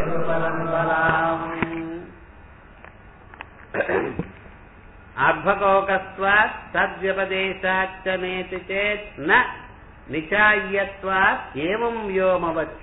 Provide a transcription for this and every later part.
गुरुपरम्पराम् अर्भकोकस्त्वात् तद्व्यपदेशाच्च नेति चेत् न निचाय्यत्वात् एवं व्योमवच्छ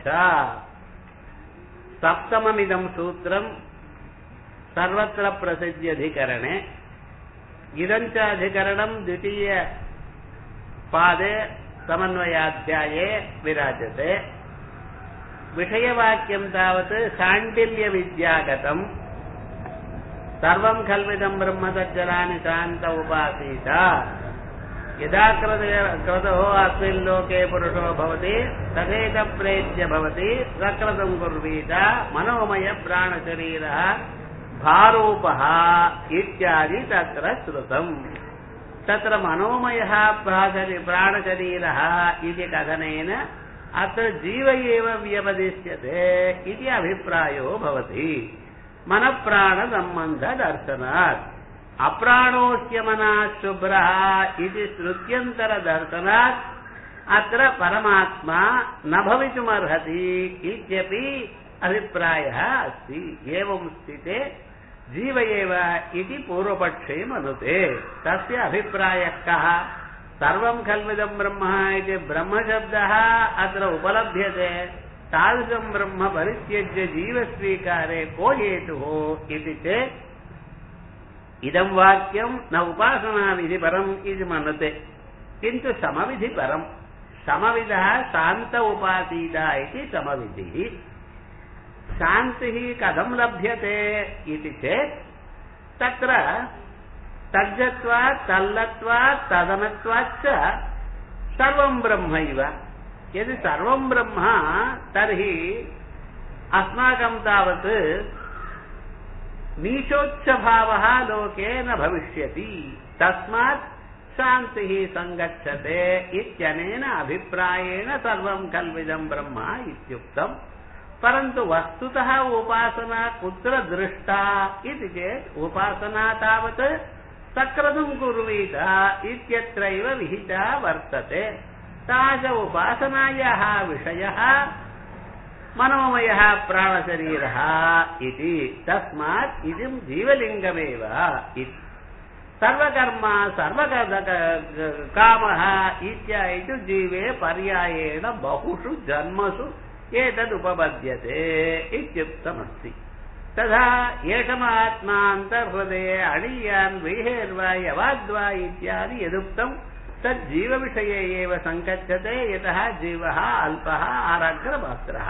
सप्तममिदं सूत्रम् सर्वत्र प्रसिद्ध्यधिकरणे इदं च अधिकरणं द्वितीयपादे समन्वयाध्याये विराजते विषयवाक्यं तावत् शाण्डिल्यविद्यागतम् सर्वं खल्विदं ब्रह्मतज्जलानि शान्त उपासीत यदा क्रतो अस्मिन् लोके पुरुषो भवति तथेतप्रेत्य भवति सक्रतं कुर्वीत मनोमयप्राणशरीरः भारूपः इत्यादि तत्र श्रुतम् तत्र मनोमयः प्राणशरीरः इति कथनेन अत्र जीव एव व्यपदिश्यते इति अभिप्रायो भवति मनःप्राणसम्बन्धदर्शनात् अप्राणोऽस्य मनः शुभ्रः इति श्रुत्यन्तरदर्शनात् अत्र परमात्मा न भवितुमर्हति इत्यपि अभिप्रायः अस्ति एवं स्थिते जीव एव इति पूर्वपक्षे मनुते तस्य अभिप्रायः कः सर्वं खल्विदं ब्रह्म इति ब्रह्मशब्दः अत्र उपलभ्यते तादृशं ब्रह्म परित्यज्य जीवस्वीकारे को हेतुः इति चेत् इदं वाक्यं न उपासनाविधिपरम् इति मन्यते किन्तु समविधिपरम् समविधः शान्त उपासीत इति समविधिः शान्तिः कथं लभ्यते इति चेत् तत्र तज्जत्वात् तल्लत्वात् तदनत्वाच्च सर्वं ब्रह्मैव यदि सर्वं ब्रह्म तर्हि अस्माकं तावत् नीचोच्चभावः लोके न भविष्यति तस्मात् शान्तिः सङ्गच्छते इत्यनेन अभिप्रायेण सर्वं खल्विदं ब्रह्म इत्युक्तम् परन्तु वस्तुतः उपासना कुत्र दृष्टा इति चेत् उपासना तावत् सक्रतुं कुर्वीत इत्यत्रैव विहिता वर्तते तास उपासनायाः विषयः मनोमयः प्राणशरीरः इति तस्मात् इदं जीवलिङ्गमेव इति सर्वकर्म सर्वकामः इत्यादि जीवे पर्यायेण बहुषु जन्मसु एतदुपपद्यते इत्युक्तमस्ति तथा एषमात्मान्तर्हृदये अणीयान् व्रीहेर्वा यवाद्वा इत्यादि यदुक्तं तज्जीवविषये एव सङ्कच्छते यतः जीवः अल्पः आराग्रमात्रः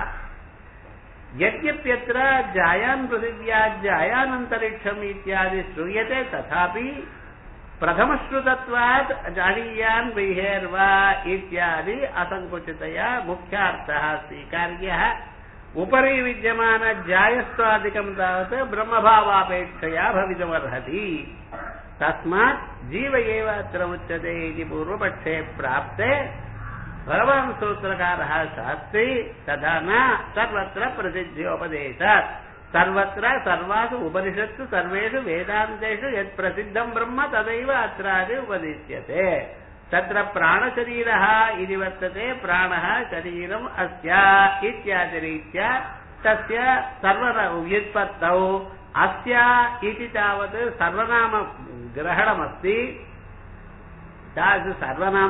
यद्यप्यत्र जायान् पृथिव्याज्जायानन्तरिक्षम् इत्यादि श्रूयते तथापि प्रथमश्रुतत्वात् जानीयान् व्रीहेर्वा इत्यादि असङ्कुचितया मुख्यार्थः स्वीकार्यः उपरि विद्यमानजायस्त्वादिकं तावत् ब्रह्मभावापेक्षया भवितुमर्हति तस्मात् जीव एव अत्र उच्यते इति पूर्वपक्षे प्राप्ते भगवान् सूत्रकारः शास्त्री तथा न सर्वत्र प्रसिद्ध्योपदेशात् सर्वत्र सर्वासु उपनिषत्सु सर्वेषु वेदान्तेषु यत् प्रसिद्धं ब्रह्म तदैव अत्रादि उपदिश्यते तत्र प्राणशरीरः इति वर्तते प्राणः शरीरम् अस्य इत्यादिरीत्या तस्य सर्व व्युत्पत्तौ अस्य इति तावत् सर्वनाम ग्रहणमस्ति तादृश सर्वनाम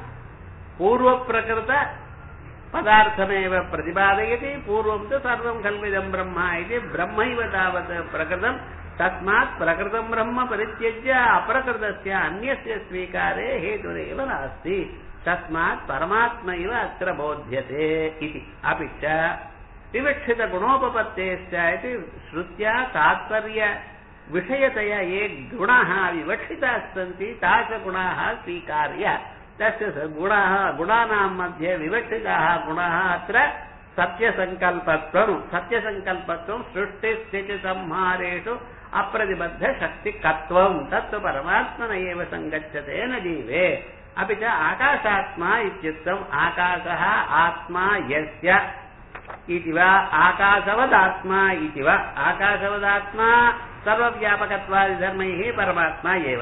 पूर्वप्रकृत पदार्थमेव प्रतिपादयति पूर्वं तु सर्वं खल्विदं ब्रह्म इति ब्रह्मैव तावत् प्रकृतं तस्मात् प्रकृतं ब्रह्म परित्यज्य अप्रकृतस्य अन्यस्य स्वीकारे हेतुरेव नास्ति तस्मात् परमात्मैव अत्र बोध्यते इति अपि च विवक्षितगुणोपपत्तेश्च इति श्रुत्या तात्पर्य विषयतया ये गुणाः विवक्षिताः सन्ति तादृशगुणाः स्वीकार्य तस्य गुणाः गुणानां मध्ये विवक्षिताः गुणाः अत्र सत्यसङ्कल्पत्वं सत्यसङ्कल्पत्वं सृष्टिस्थितिसंहारेषु अप्रतिबद्धशक्तिकत्वं तत्तु परमात्मन एव सङ्गच्छते न जीवे अपि च आकाशात्मा इत्युक्तम् आकाशः आत्मा यस्य इति वा आकाशवदात्मा इति वा आकाशवदात्मा सर्वव्यापकत्वादिधर्मैः परमात्मा एव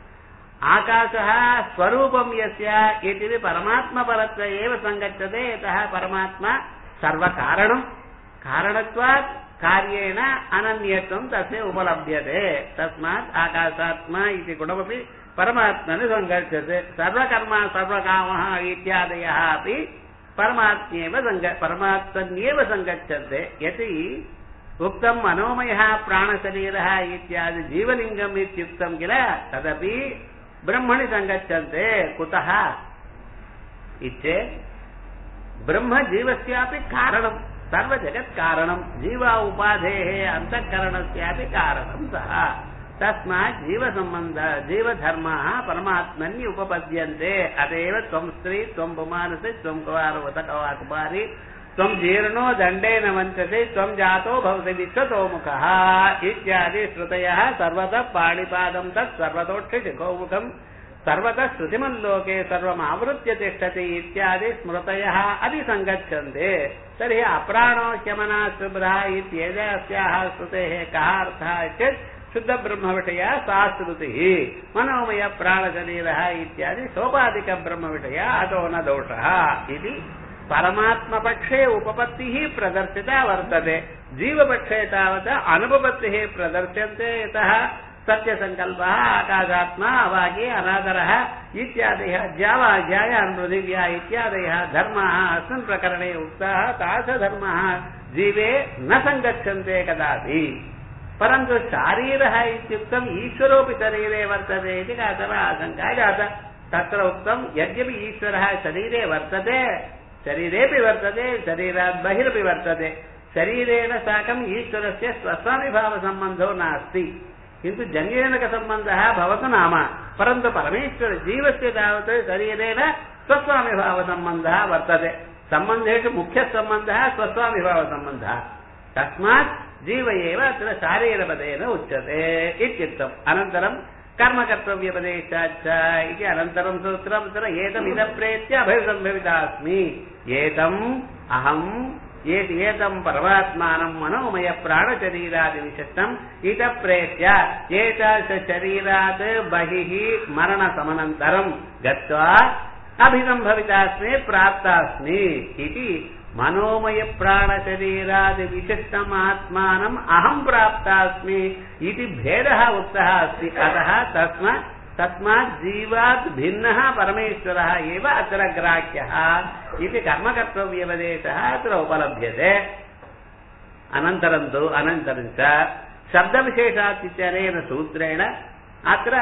आकाशः स्वरूपं यस्य इति परमात्मपरत्व एव सङ्गच्छते यतः परमात्मा सर्वकारणं कारणत्वात् कार्येण अनन्यत्वं तस्य उपलभ्यते तस्मात् आकाशात्मा इति गुणमपि परमात्मनि सङ्गच्छते सर्वकर्मा सर्वकामः इत्यादयः अपि परमात्म्येव सङ्ग परमात्मन्येव सङ्गच्छन्ते यदि उक्तम् मनोमयः प्राणशरीरः इत्यादि जीवलिङ्गम् इत्युक्तं किल तदपि ब्रह्मणि सङ्गच्छन्ते कुतः इत्येत् ब्रह्म जीवस्यापि कारणम् सर्वजगत्कारणम् जीव उपाधेः अन्तःकरणस्यापि कारणम् सः तस्मात् जीवसम्बन्ध जीवधर्माः परमात्मनि उपपद्यन्ते अतएव त्वं स्त्री त्वं पुमानसि त्वं कुमारवत कुमारी त्वं जीर्णो दण्डेन वञ्चसि त्वं जातो भवति विश्वतोमुखः इत्यादि श्रुतयः सर्वतः पाणिपादं तत् सर्वतोक्षिशिखोमुखम् सर्वतः श्रुतिमल्लोके सर्वम् आवृत्य तिष्ठति इत्यादि स्मृतयः अपि सङ्गच्छन्ते तर्हि अप्राणो ह्यमना शुभ्रः इत्येतस्याः श्रुतेः कः अर्थः चेत् शुद्धब्रह्मविषया सा श्रुतिः मनोमय प्राणशरीरः इत्यादि सोपाधिकब्रह्मविषया अतो न दोषः इति परमात्मपक्षे उपपत्तिः प्रदर्शिता वर्तते जीवपक्षे तावत् अनुपपत्तिः प्रदर्श्यन्ते यतः सत्यसङ्कल्पः आकाशात्मा अवागे अनादरः इत्यादयः ज्यावाध्यायान् पृथिव्या इत्यादयः धर्माः अस्मिन् प्रकरणे उक्ताः तादृशधर्माः जीवे न सङ्गच्छन्ते कदापि परन्तु शारीरः इत्युक्तम् ईश्वरोऽपि शरीरे वर्तते इति काचन आशङ्का जाता तत्र उक्तं यद्यपि ईश्वरः शरीरे वर्तते शरीरेऽपि वर्तते शरीरात् बहिरपि वर्तते शरीरेण साकम् ईश्वरस्य स्वस्वामिभावसम्बन्धो नास्ति किन्तु जन्यजनकसम्बन्धः भवतु नाम परन्तु परमेश्वर जीवस्य तावत् शरीरेण स्वस्वामिभावसम्बन्धः वर्तते सम्बन्धेषु मुख्यसम्बन्धः स्वस्वामिभावसम्बन्धः तस्मात् जीव एव अत्र शारीरपदेन उच्यते इत्युक्तम् अनन्तरं कर्मकर्तव्यपदेशाच्च इति अनन्तरं सूत्रम् तत्र एतमिदप्रेत्य अभिसम्भवितास्मि एतम् अहम् एतम् परमात्मानं मनोमय प्राणशरीरादिविशिष्टम् इतः प्रेत्य एतादृशशरीरात् बहिः मरणसमनन्तरम् गत्वा अभिसम्भवितास्मि प्राप्तास्मि इति मनोमय प्राणशरीरादिविशिष्टम् आत्मानम् अहम् प्राप्तास्मि इति भेदः उक्तः अस्ति अतः तस्मात् तस्मात् जीवात् भिन्नः परमेश्वरः एव अत्र ग्राह्यः इति कर्मकर्तव्यपदेशः अत्र उपलभ्यते अनन्तरं तु अनन्तरं च शब्दविशेषात् इत्यनेन सूत्रेण अत्र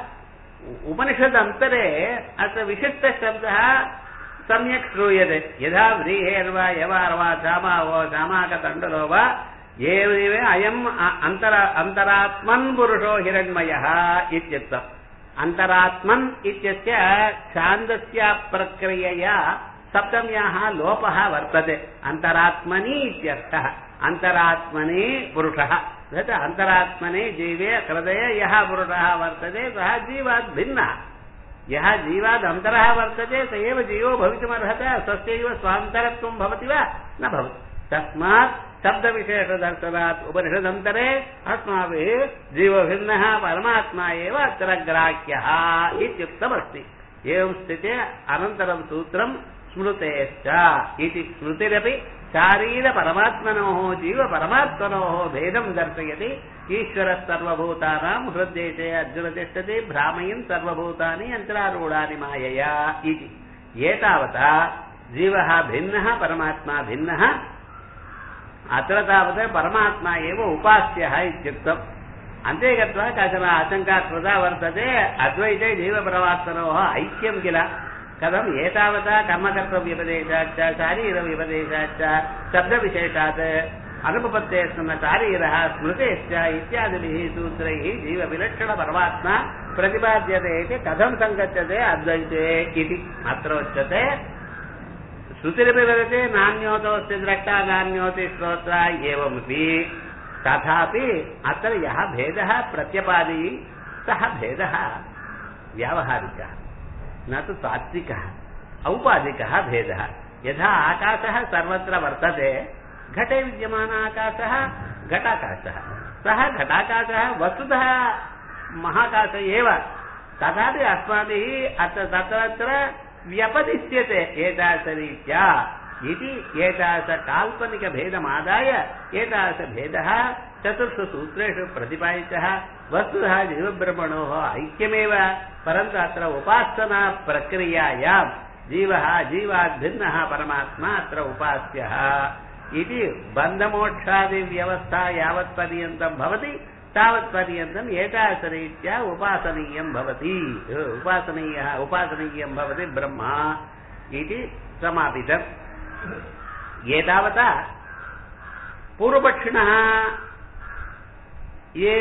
उपनिषदन्तरे अत्र विशिष्टशब्दः सम्यक् श्रूयते यथा व्रीहेर्वा यवार्वा क्षामा वो क्षामाकतण्डुलो वा एवमेव अयम् अन्तर अन्तरात्मन् पुरुषो हिरण्मयः इत्युक्तम् अन्तरात्मन् इत्यस्य छान्दस्य प्रक्रियया सप्तम्याः लोपः वर्तते अन्तरात्मनि इत्यर्थः अन्तरात्मनि पुरुषः तत् अन्तरात्मनि जीवे हृदये यः पुरुषः वर्तते सः जीवात् भिन्नः यः जीवात् अन्तरः वर्तते स एव जीवो भवितुमर्हति स्वस्यैव स्वान्तरत्वं भवति वा न भवति तस्मात् शब्दविशेषदर्शनात् उपनिषदन्तरे अस्माभिः जीवभिन्नः परमात्मा एव अत्र ग्राह्यः इत्युक्तमस्ति एवं स्थिते अनन्तरं सूत्रं स्मृतेश्च इति स्मृतिरपि शारीरपरमात्मनोः जीवपरमात्मनोः भेदं दर्शयति ईश्वरः सर्वभूतानां हृद्देशे अर्जुन तिष्ठति भ्रामयन् सर्वभूतानि यन्त्रारूढानि मायया इति एतावता जीवः भिन्नः परमात्मा भिन्नः अत्र तावत् परमात्मा एव उपास्यः इत्युक्तम् अन्ते गत्वा काचन आशङ्का कृता वर्तते अद्वैते जीवपरमात्मनोः ऐक्यं किल कथम् एतावता कर्मकर्तव्यपदेशाच्च शारीरव्यपदेशाच्च शब्दविशेषात् अनुपपत्ते स्म शारीरः स्मृतेश्च इत्यादिभिः सूत्रैः जीवविलक्षणपरमात्मा प्रतिपाद्यते इति कथं सङ्गच्छते अद्वैते इति अत्र उच्यते श्रुतिरपि वदति नान्योतोऽस्ति द्रष्टा नान्योति श्रोत्रा एवमपि तथापि अत्र यः भेदः प्रत्यपादि सः भेदः व्यावहारिकः न तु तात्विकः औपाधिकः भेदः यथा आकाशः सर्वत्र वर्तते घटे विद्यमान आकाशः घटाकाशः सः घटाकाशः वस्तुतः महाकाश एव तथापि अस्माभिः अत्र तत्र व्यपदिश्यते एतादृशरीत्या इति एतादृश काल्पनिकभेदमादाय एतादृशभेदः चतुर्षु सूत्रेषु प्रतिपादितः वस्तुतः जीवब्रह्मणोः ऐक्यमेव परन्तु अत्र उपासनाप्रक्रियायां जीवः जीवात् भिन्नः परमात्मा अत्र उपास्यः इति बन्धमोक्षादिव्यवस्था यावत्पर्यन्तं भवति तावत्पर्यन्तम् एतादृशरीत्या उपासनीयं भवति उपासनीयः उपासनीयं भवति ब्रह्मा इति समापितम् एतावता पूर्वपक्षिणः ये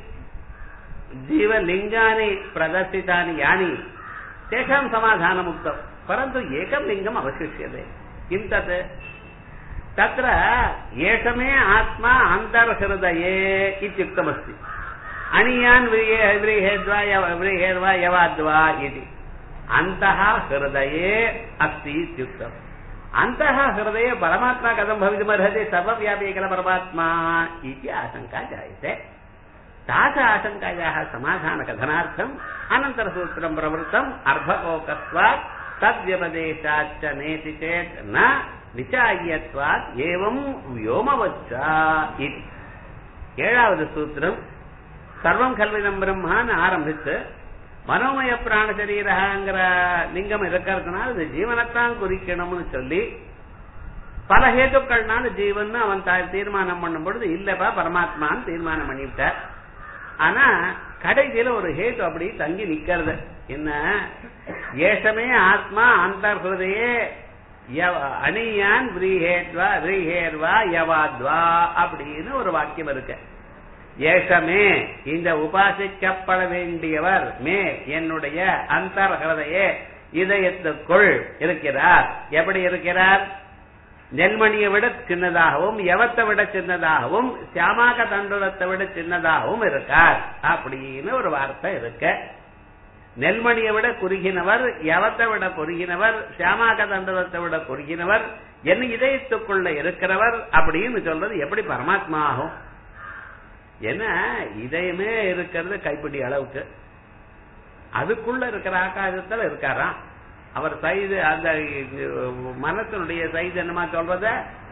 जीवलिङ्गानि प्रदर्शितानि यानि तेषां समाधानमुक्तम् परन्तु एकं लिङ्गम् अवशिष्यते किं तत् तत्र एष मे आत्मा अन्तर्हृदये इत्युक्तमस्ति अणीयान् व्रीहे व्रीहेद्वा व्रीहेर्वा यवाद्वा इति अन्तः हृदये अस्ति इत्युक्तम् अन्तः हृदये परमात्मा कथं भवितुमर्हति सर्वव्यापी किल परमात्मा इति आशङ्का जायते तास आशङ्कायाः समाधानकथनार्थम् अनन्तरसूत्रं प्रवृत्तम् अर्भकोकत्वात् तद्व्यपदेशाच्च नेति चेत् न விசாயத்வாத் ஏவம் வியோமவச்சா இது ஏழாவது சூத்திரம் சர்வம் கல்விதம் பிரம்மான்னு ஆரம்பித்து மனோமய பிராண சரீரங்கிற லிங்கம் இருக்கிறதுனால இது ஜீவனைத்தான் குறிக்கணும்னு சொல்லி பல ஹேதுக்கள்னால ஜீவன் அவன் தீர்மானம் பண்ணும் பொழுது இல்லப்பா பரமாத்மான்னு தீர்மானம் பண்ணிவிட்டார் ஆனா கடைசியில ஒரு ஹேத்து அப்படி தங்கி நிக்கிறது என்ன ஏஷமே ஆத்மா அந்த ஹிருதயே அணியான் விரீஹேத்வா விரீஹேர்வா யவாத்வா அப்படின்னு ஒரு வாக்கியம் இருக்கு ஏஷமே இந்த உபாசிக்கப்பட வேண்டியவர் மே என்னுடைய அந்தர்ஹதையே இதயத்துக்குள் இருக்கிறார் எப்படி இருக்கிறார் நெல்மணியை விட சின்னதாகவும் எவத்தை விட சின்னதாகவும் சியாமாக தண்டுலத்தை விட சின்னதாகவும் இருக்கார் அப்படின்னு ஒரு வார்த்தை இருக்கு நெல்மணியை விட குறுகினவர் எவத்தை விட குறுகினவர் சியாமாக தண்டலத்தை விட குறுகினவர் என்ன இதயத்துக்குள்ள இருக்கிறவர் அப்படின்னு சொல்றது எப்படி பரமாத்மா ஆகும் ஏன்னா இதயமே இருக்கிறது கைப்பிடி அளவுக்கு அதுக்குள்ள இருக்கிற ஆகாசத்துல இருக்காராம் அவர் சைது அந்த மனத்தினுடைய சைது என்னமா சொல்றத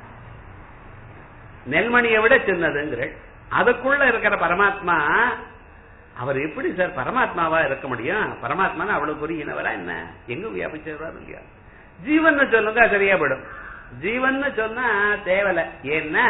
நெல்மணியை விட சின்னதுங்கிற அதுக்குள்ள இருக்கிற பரமாத்மா அவர் எப்படி சார் பரமாத்மாவா இருக்க முடியும் பரமாத்மா அவ்வளவு புரியினவரா என்ன எங்க வியாபிச்சிருவாரு இல்லையா ஜீவன் சொல்லுங்க சரியா படும் ஜீவன் சொன்னா தேவலை ஏன்னா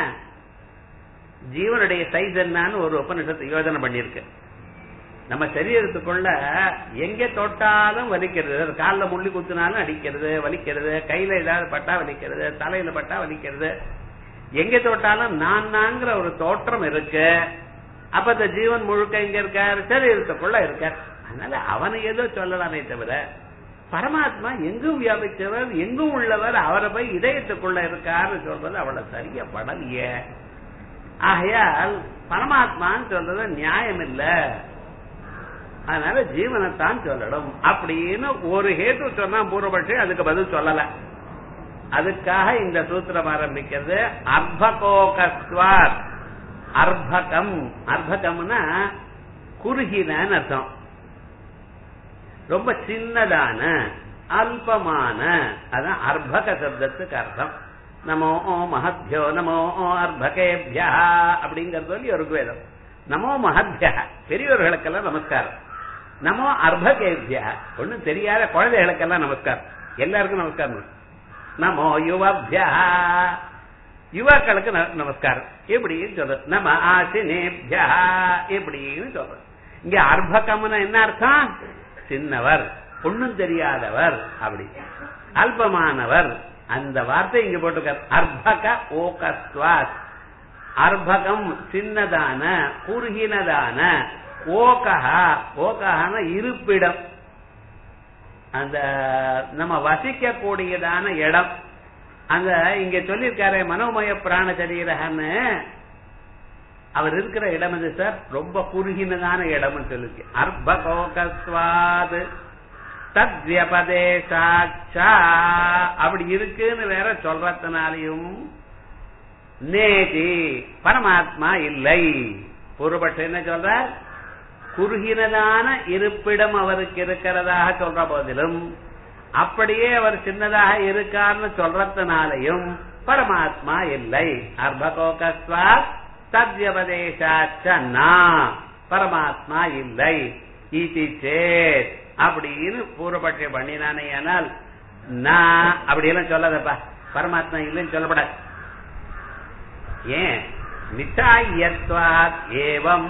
ஜீவனுடைய சைஸ் என்னன்னு ஒரு உபனிஷத்து யோஜனை பண்ணிருக்கு நம்ம சரீரத்துக்குள்ள எங்க தொட்டாலும் வலிக்கிறது காலில் முள்ளி குத்துனாலும் அடிக்கிறது வலிக்கிறது கையில ஏதாவது பட்டா வலிக்கிறது தலையில பட்டா வலிக்கிறது எங்க தொட்டாலும் நான் நாங்கிற ஒரு தோற்றம் இருக்கு அப்ப இந்த ஜீவன் முழுக்க இங்க இருக்கார் சரீரத்துக்குள்ள இருக்கார் அதனால அவனை ஏதோ சொல்லலாமே தவிர பரமாத்மா எங்கும் வியாபிச்சவர் எங்கும் உள்ளவர் அவரை போய் இதயத்துக்குள்ள இருக்காருன்னு சொல்றது அவ்வளவு சரியா படலையே ஆகையால் பரமாத்மான்னு சொல்றது நியாயம் இல்ல அதனால ஜீவனைத்தான் சொல்லணும் அப்படின்னு ஒரு ஹேத்து சொன்னா பூர்வபட்சி அதுக்கு பதில் சொல்லல அதுக்காக இந்த சூத்திரம் ஆரம்பிக்கிறது அர்ப்பகோகஸ்வாத் அர்ப்பகம் அர்ப்பகம்னா குறுகினன்னு அர்த்தம் ரொம்ப சின்னதான அல்பமான அதான் அர்ப்பக சப்தத்துக்கு அர்த்தம் நமோ மகத்யோ நமோ அர்ப்பகேபியா அப்படிங்கறது சொல்லி ஒரு வேதம் நமோ மகத்யா பெரியவர்களுக்கெல்லாம் நமஸ்காரம் நமோ அர்ப்பகேபியா ஒண்ணும் தெரியாத குழந்தைகளுக்கெல்லாம் நமஸ்காரம் எல்லாருக்கும் நமஸ்காரம் நமோ யுவபியா யுவாக்களுக்கு நமஸ்காரம் எப்படின்னு சொல்றது நம்ம ஆசினேபியா எப்படின்னு சொல்றது இங்க அர்ப்பகம்னா என்ன அர்த்தம் சின்னவர் ஒண்ணும் தெரியாதவர் அப்படி அல்பமானவர் அந்த வார்த்தை இங்க போட்டுக்க அர்ப்பக ஓகஸ்வாத் அர்ப்பகம் சின்னதான குறுகினதான ஓகஹா ஓகஹான இருப்பிடம் அந்த நம்ம வசிக்க கூடியதான இடம் அந்த இங்க சொல்லியிருக்காரு மனோமய பிராண சரீரகன்னு அவர் இருக்கிற இடம் இது சார் ரொம்ப குறுகினதான இடம்னு சொல்லிருக்கு அர்ப்பகோகஸ்வாது தத்யபதேசாட்சா அப்படி இருக்குன்னு வேற சொல்றதுனாலையும் நேதி பரமாத்மா இல்லை பூர்வபட்சம் என்ன சொல்ற குறுகினதான இருப்பிடம் அவருக்கு இருக்கிறதாக சொல்ற போதிலும் அப்படியே அவர் சின்னதாக இருக்கார்னு சொல்றதுனாலையும் பரமாத்மா இல்லை அர்பகோகஸ்வா தத்யபதேசாச்ச பரமாத்மா இல்லை இது சேத் அப்படின்னு பூர்வபட்ச பண்ணினானே ஆனால் நான் அப்படியெல்லாம் சொல்லாதப்பா பரமாத்மா இல்லைன்னு சொல்லப்படாது ஏன் நிச்சாயத்வாத் ஏவம்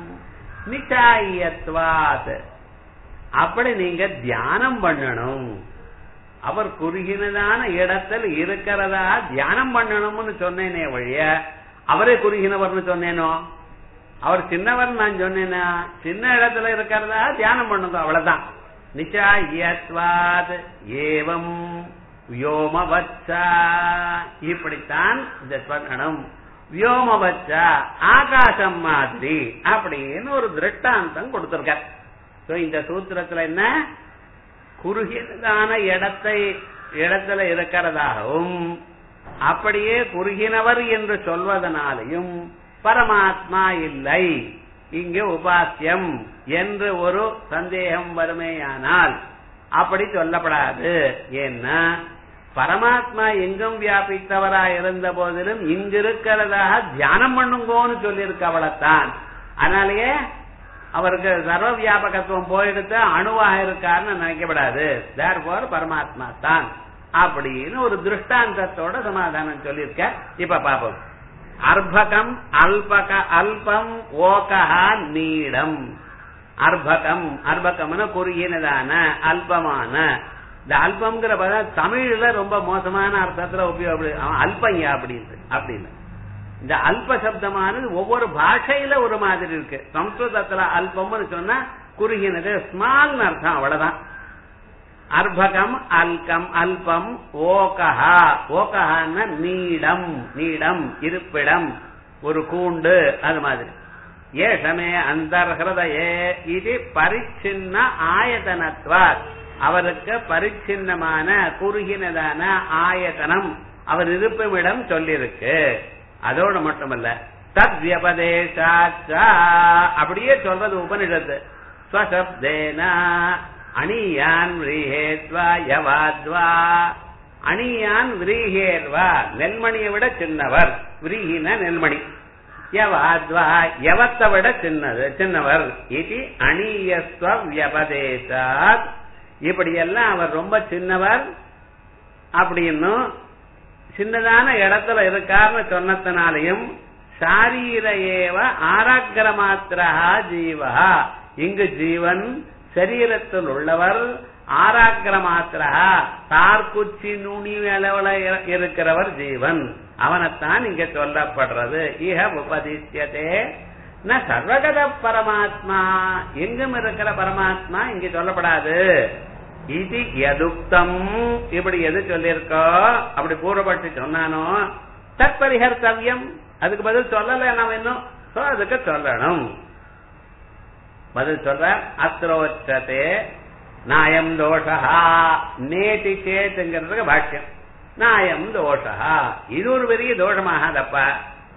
நிச்சாயத்வாத் அப்படி நீங்க தியானம் பண்ணணும் அவர் குறுகினதான இடத்தில் இருக்கிறதா தியானம் பண்ணணும்னு சொன்னேனே வழிய அவரே குறுகினவர்னு சொன்னேனோ அவர் சின்னவர் நான் சொன்னேனா சின்ன இடத்துல இருக்கிறதா தியானம் பண்ணுங்க அவ்வளவுதான் நிச்சாயத்வாத் ஏவம் வியோமவச்சா இப்படித்தான் இந்த பண்ணணும் வியோமவச்சா ஆகாசம் மாதிரி அப்படின்னு ஒரு திருஷ்டாந்தம் கொடுத்திருக்கார் சோ இந்த சூத்திரத்துல என்ன குறுகினதான இடத்தை இடத்துல இருக்கிறதாகவும் அப்படியே குறுகினவர் என்று சொல்வதனாலையும் பரமாத்மா இல்லை இங்கு உபாசியம் என்று ஒரு சந்தேகம் வருமேயானால் அப்படி சொல்லப்படாது ஏன்னா பரமாத்மா எங்கும் வியாபித்தவரா இருந்த போதிலும் இங்கிருக்கிறதாக தியானம் பண்ணுங்கோன்னு சொல்லியிருக்க அவளைத்தான் அதனாலேயே அவருக்கு சர்வ வியாபகத்துவம் போயிடுத்து அணுவாக இருக்காருன்னு நினைக்கப்படாது தேர்போர் பரமாத்மா தான் அப்படின்னு ஒரு திருஷ்டாந்தத்தோட சமாதானம் சொல்லியிருக்க இப்ப பாப்போம் அர்பகம் அல்பக அல்பம் ஓகஹா நீடம் அர்பகம் அர்பகம்னு குறுகினதான அல்பமான இந்த அல்பம்ங்கிற பதம் தமிழ்ல ரொம்ப மோசமான அர்த்தத்துல உபயோகம் அல்பையா அப்படின்னு அப்படின்னு இந்த அல்ப சப்தமானது ஒவ்வொரு பாஷையில ஒரு மாதிரி இருக்கு சம்ஸ்கிருதத்துல அல்பம்னு சொன்னா குறுகினது ஸ்மால் அர்த்தம் அவ்வளவுதான் அர்பகம் அல்கம் அல்பம் ஓகஹா ஓகஹான்னா நீடம் நீடம் இருப்பிடம் ஒரு கூண்டு அது மாதிரி ஏஷமே அந்தர்ஹதயே இது பரிச்சின்ன ஆயதனத்வார் அவருக்கு பரிச்சின்னமான குறுகினதான ஆயத்தனம் அவர் இருப்புமிடம் சொல்லியிருக்கு அதோடு மட்டுமல்ல தத் வியபதேசாச்சா அப்படியே சொல்றது உபனிஷத்து ஸ்வசப்தேன அணியான் விரீஹேத்வா யவாத்வா அணியான் விரீஹேர்வா நெல்மணியை விட சின்னவர் விரீஹின நெல்மணி யவாத்வா யவத்தை விட சின்னது சின்னவர் இது அணியஸ்வ வியபதேசாத் இப்படியெல்லாம் அவர் ரொம்ப சின்னவர் அப்படின்னும் சின்னதான இடத்துல இருக்காருன்னு சொன்னதுனாலையும் சாரீர ஏவ ஆராக்கிர மாத்திரா ஜீவா இங்கு ஜீவன் சரீரத்தில் உள்ளவர் ஆராக்கிர மாத்திரா தார்குச்சி நுனி அளவுல இருக்கிறவர் ஜீவன் அவனைத்தான் இங்க சொல்லப்படுறது இஹ உபதிஷ்யதே ந சர்வகத பரமாத்மா எங்கும் இருக்கிற பரமாத்மா இங்க சொல்லப்படாது இது எதுக்தம் இப்படி எது சொல்லியிருக்கோ அப்படி பூர்வப்பட்டு சொன்னானோ தற்பரிஹர்த்தவியம் அதுக்கு பதில் சொல்லல நாம் இன்னும் அதுக்கு சொல்லணும் பதில் சொல்ற அத்ரோச்சதே நாயம் தோஷா நேதி சேத்துங்கிறதுக்கு பாஷ்யம் நாயம் தோஷா இது ஒரு பெரிய தோஷமாகாதப்பா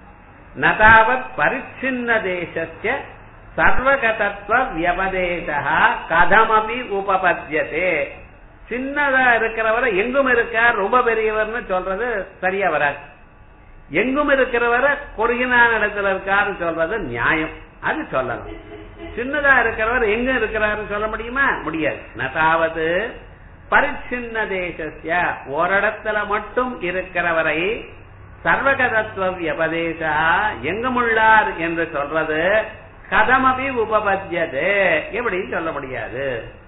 நதாவத் பரிச்சின்ன தேசஸ்ய சர்வகதத்துவ வியபதேசா கதமபி உபபத்தியதே சின்னதா இருக்கிறவரை எங்கும் இருக்கார் ரொம்ப பெரியவர்னு சொல்றது சரியா வராது எங்கும் இருக்கிறவரை குறுகினான இடத்துல இருக்காருன்னு சொல்றது நியாயம் அது சொல்லலாம் சின்னதா இருக்கிறவர் எங்க இருக்கிறாருன்னு சொல்ல முடியுமா முடியாது நதாவது பரிச்சின்ன தேசஸ்ய ஓரிடத்துல மட்டும் இருக்கிறவரை சர்வகதத்துவ வியபதேசா எங்குமுள்ளார் என்று சொல்றது கதமபி உபபத்தியது எப்படின்னு சொல்ல முடியாது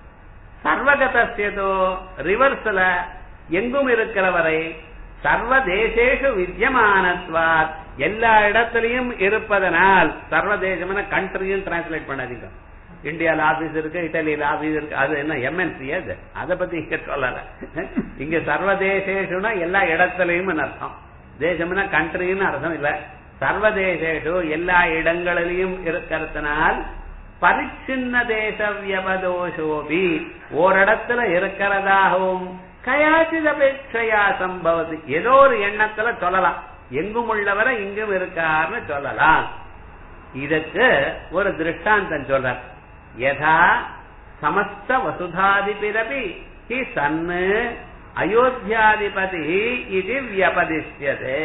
சர்வகதோ ரிவர்ஸ்ல எங்கும் இருக்கிறவரை சர்வ தேசேஷு வித்தியமானத்வாத் எல்லா இடத்திலையும் இருப்பதனால் சர்வதேசம் கண்ட்ரியும் டிரான்ஸ்லேட் பண்ணாதீங்க இந்தியால ஆபீஸ் இருக்கு இட்டாலியில ஆபீஸ் இருக்கு அது என்ன எம்என்சி அது அதை பத்தி இங்க சொல்லல இங்க சர்வதேசேஷுனா எல்லா இடத்திலையும் அர்த்தம் தேசம்னா கண்ட்ரின்னு அர்த்தம் இல்ல சர்வதேசேஷு எல்லா இடங்களிலையும் இருக்கிறதுனால் பரிச்சின்ன தேச வியபதோஷோபி ஓரிடத்துல இருக்கிறதாகவும் கயாச்சித அபேட்சையா சம்பவத்து ஏதோ ஒரு எண்ணத்துல சொல்லலாம் எங்கும் உள்ளவரை இங்கும் இருக்காருன்னு சொல்லலாம் இதற்கு ஒரு திருஷ்டாந்தம் சொல்றார் யதா சமஸ்த வசுதாதிபிரபி ஹி சன்னு அயோத்தியாதிபதி இது வியபதிஷ்யதே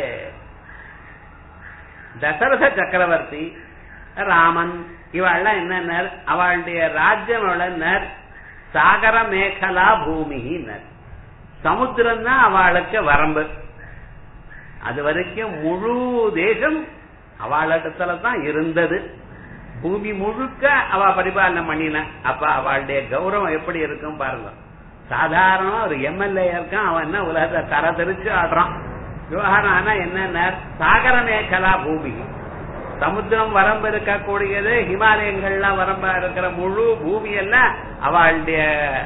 தசரத சக்கரவர்த்தி ராமன் இவாள்லாம் என்னன்னர் அவளுடைய ராஜ்யம் எவ்வளவுன்னர் சாகர மேகலா பூமினர் சமுத்திரம் தான் அவளுக்கு வரம்பு அது வரைக்கும் முழு தேசம் அவளிடத்துல தான் இருந்தது பூமி முழுக்க அவ பரிபாலனை பண்ணின அப்ப அவளுடைய கௌரவம் எப்படி இருக்கும் பாருங்க சாதாரணமா ஒரு எம்எல்ஏ இருக்கான் அவன் என்ன உலகத்தை தர தெரிச்சு ஆடுறான் விவகாரம் ஆனா என்ன சாகர மேகலா பூமி சமுத்திரம் வரம்பு இருக்கக்கூடியது ஹிமாலயங்கள்லாம் வரம்பா இருக்கிற முழு பூமி எல்லாம் அவளுடைய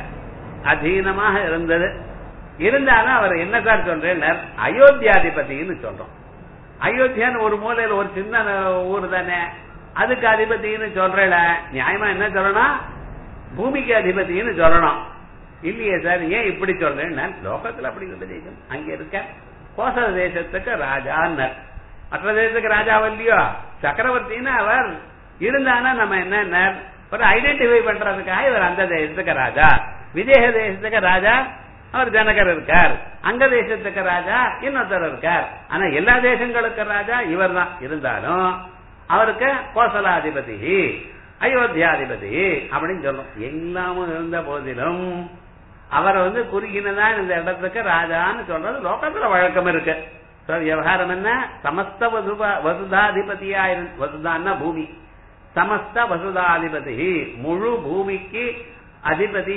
அதீனமாக இருந்தது இருந்தாலும் அவர் என்ன சார் சொல்றேன் அயோத்தியாதிபதினு சொல்றோம் அயோத்தியான்னு ஒரு மூலையில ஒரு சின்ன ஊர் தானே அதுக்கு அதிபதினு சொல்றல நியாயமா என்ன சொல்லணும் பூமிக்கு அதிபதினு சொல்லணும் இல்லையே சார் ஏன் இப்படி சொல்றேன் லோகத்துல அப்படி உபதேசம் அங்க இருக்க கோசல தேசத்துக்கு ராஜான்னர் மற்ற தேசத்துக்கு ராஜாவ இல்லையோ சக்கரவர்த்தின்னு அவர் இருந்தானா நம்ம என்ன ஒரு ஐடென்டிஃபை பண்றதுக்காக இவர் அந்த தேசத்துக்கு ராஜா விதேக தேசத்துக்கு ராஜா அவர் ஜனகர் இருக்கார் அங்க தேசத்துக்கு ராஜா இன்னொருத்தர் இருக்கார் ஆனா எல்லா தேசங்களுக்கு ராஜா இவர் தான் இருந்தாலும் அவருக்கு கோசலாதிபதி அயோத்தியாதிபதி அப்படின்னு சொல்லும் எல்லாமும் இருந்த போதிலும் அவரை வந்து குறுகினதான் இந்த இடத்துக்கு ராஜான்னு சொல்றது லோகத்துல வழக்கம் இருக்கு விவகாரம் என்ன சமஸ்த வசுபா வசுதாதிபதியா வசுதான்னா பூமி சமஸ்த வசுதாதிபதி முழு பூமிக்கு அதிபதி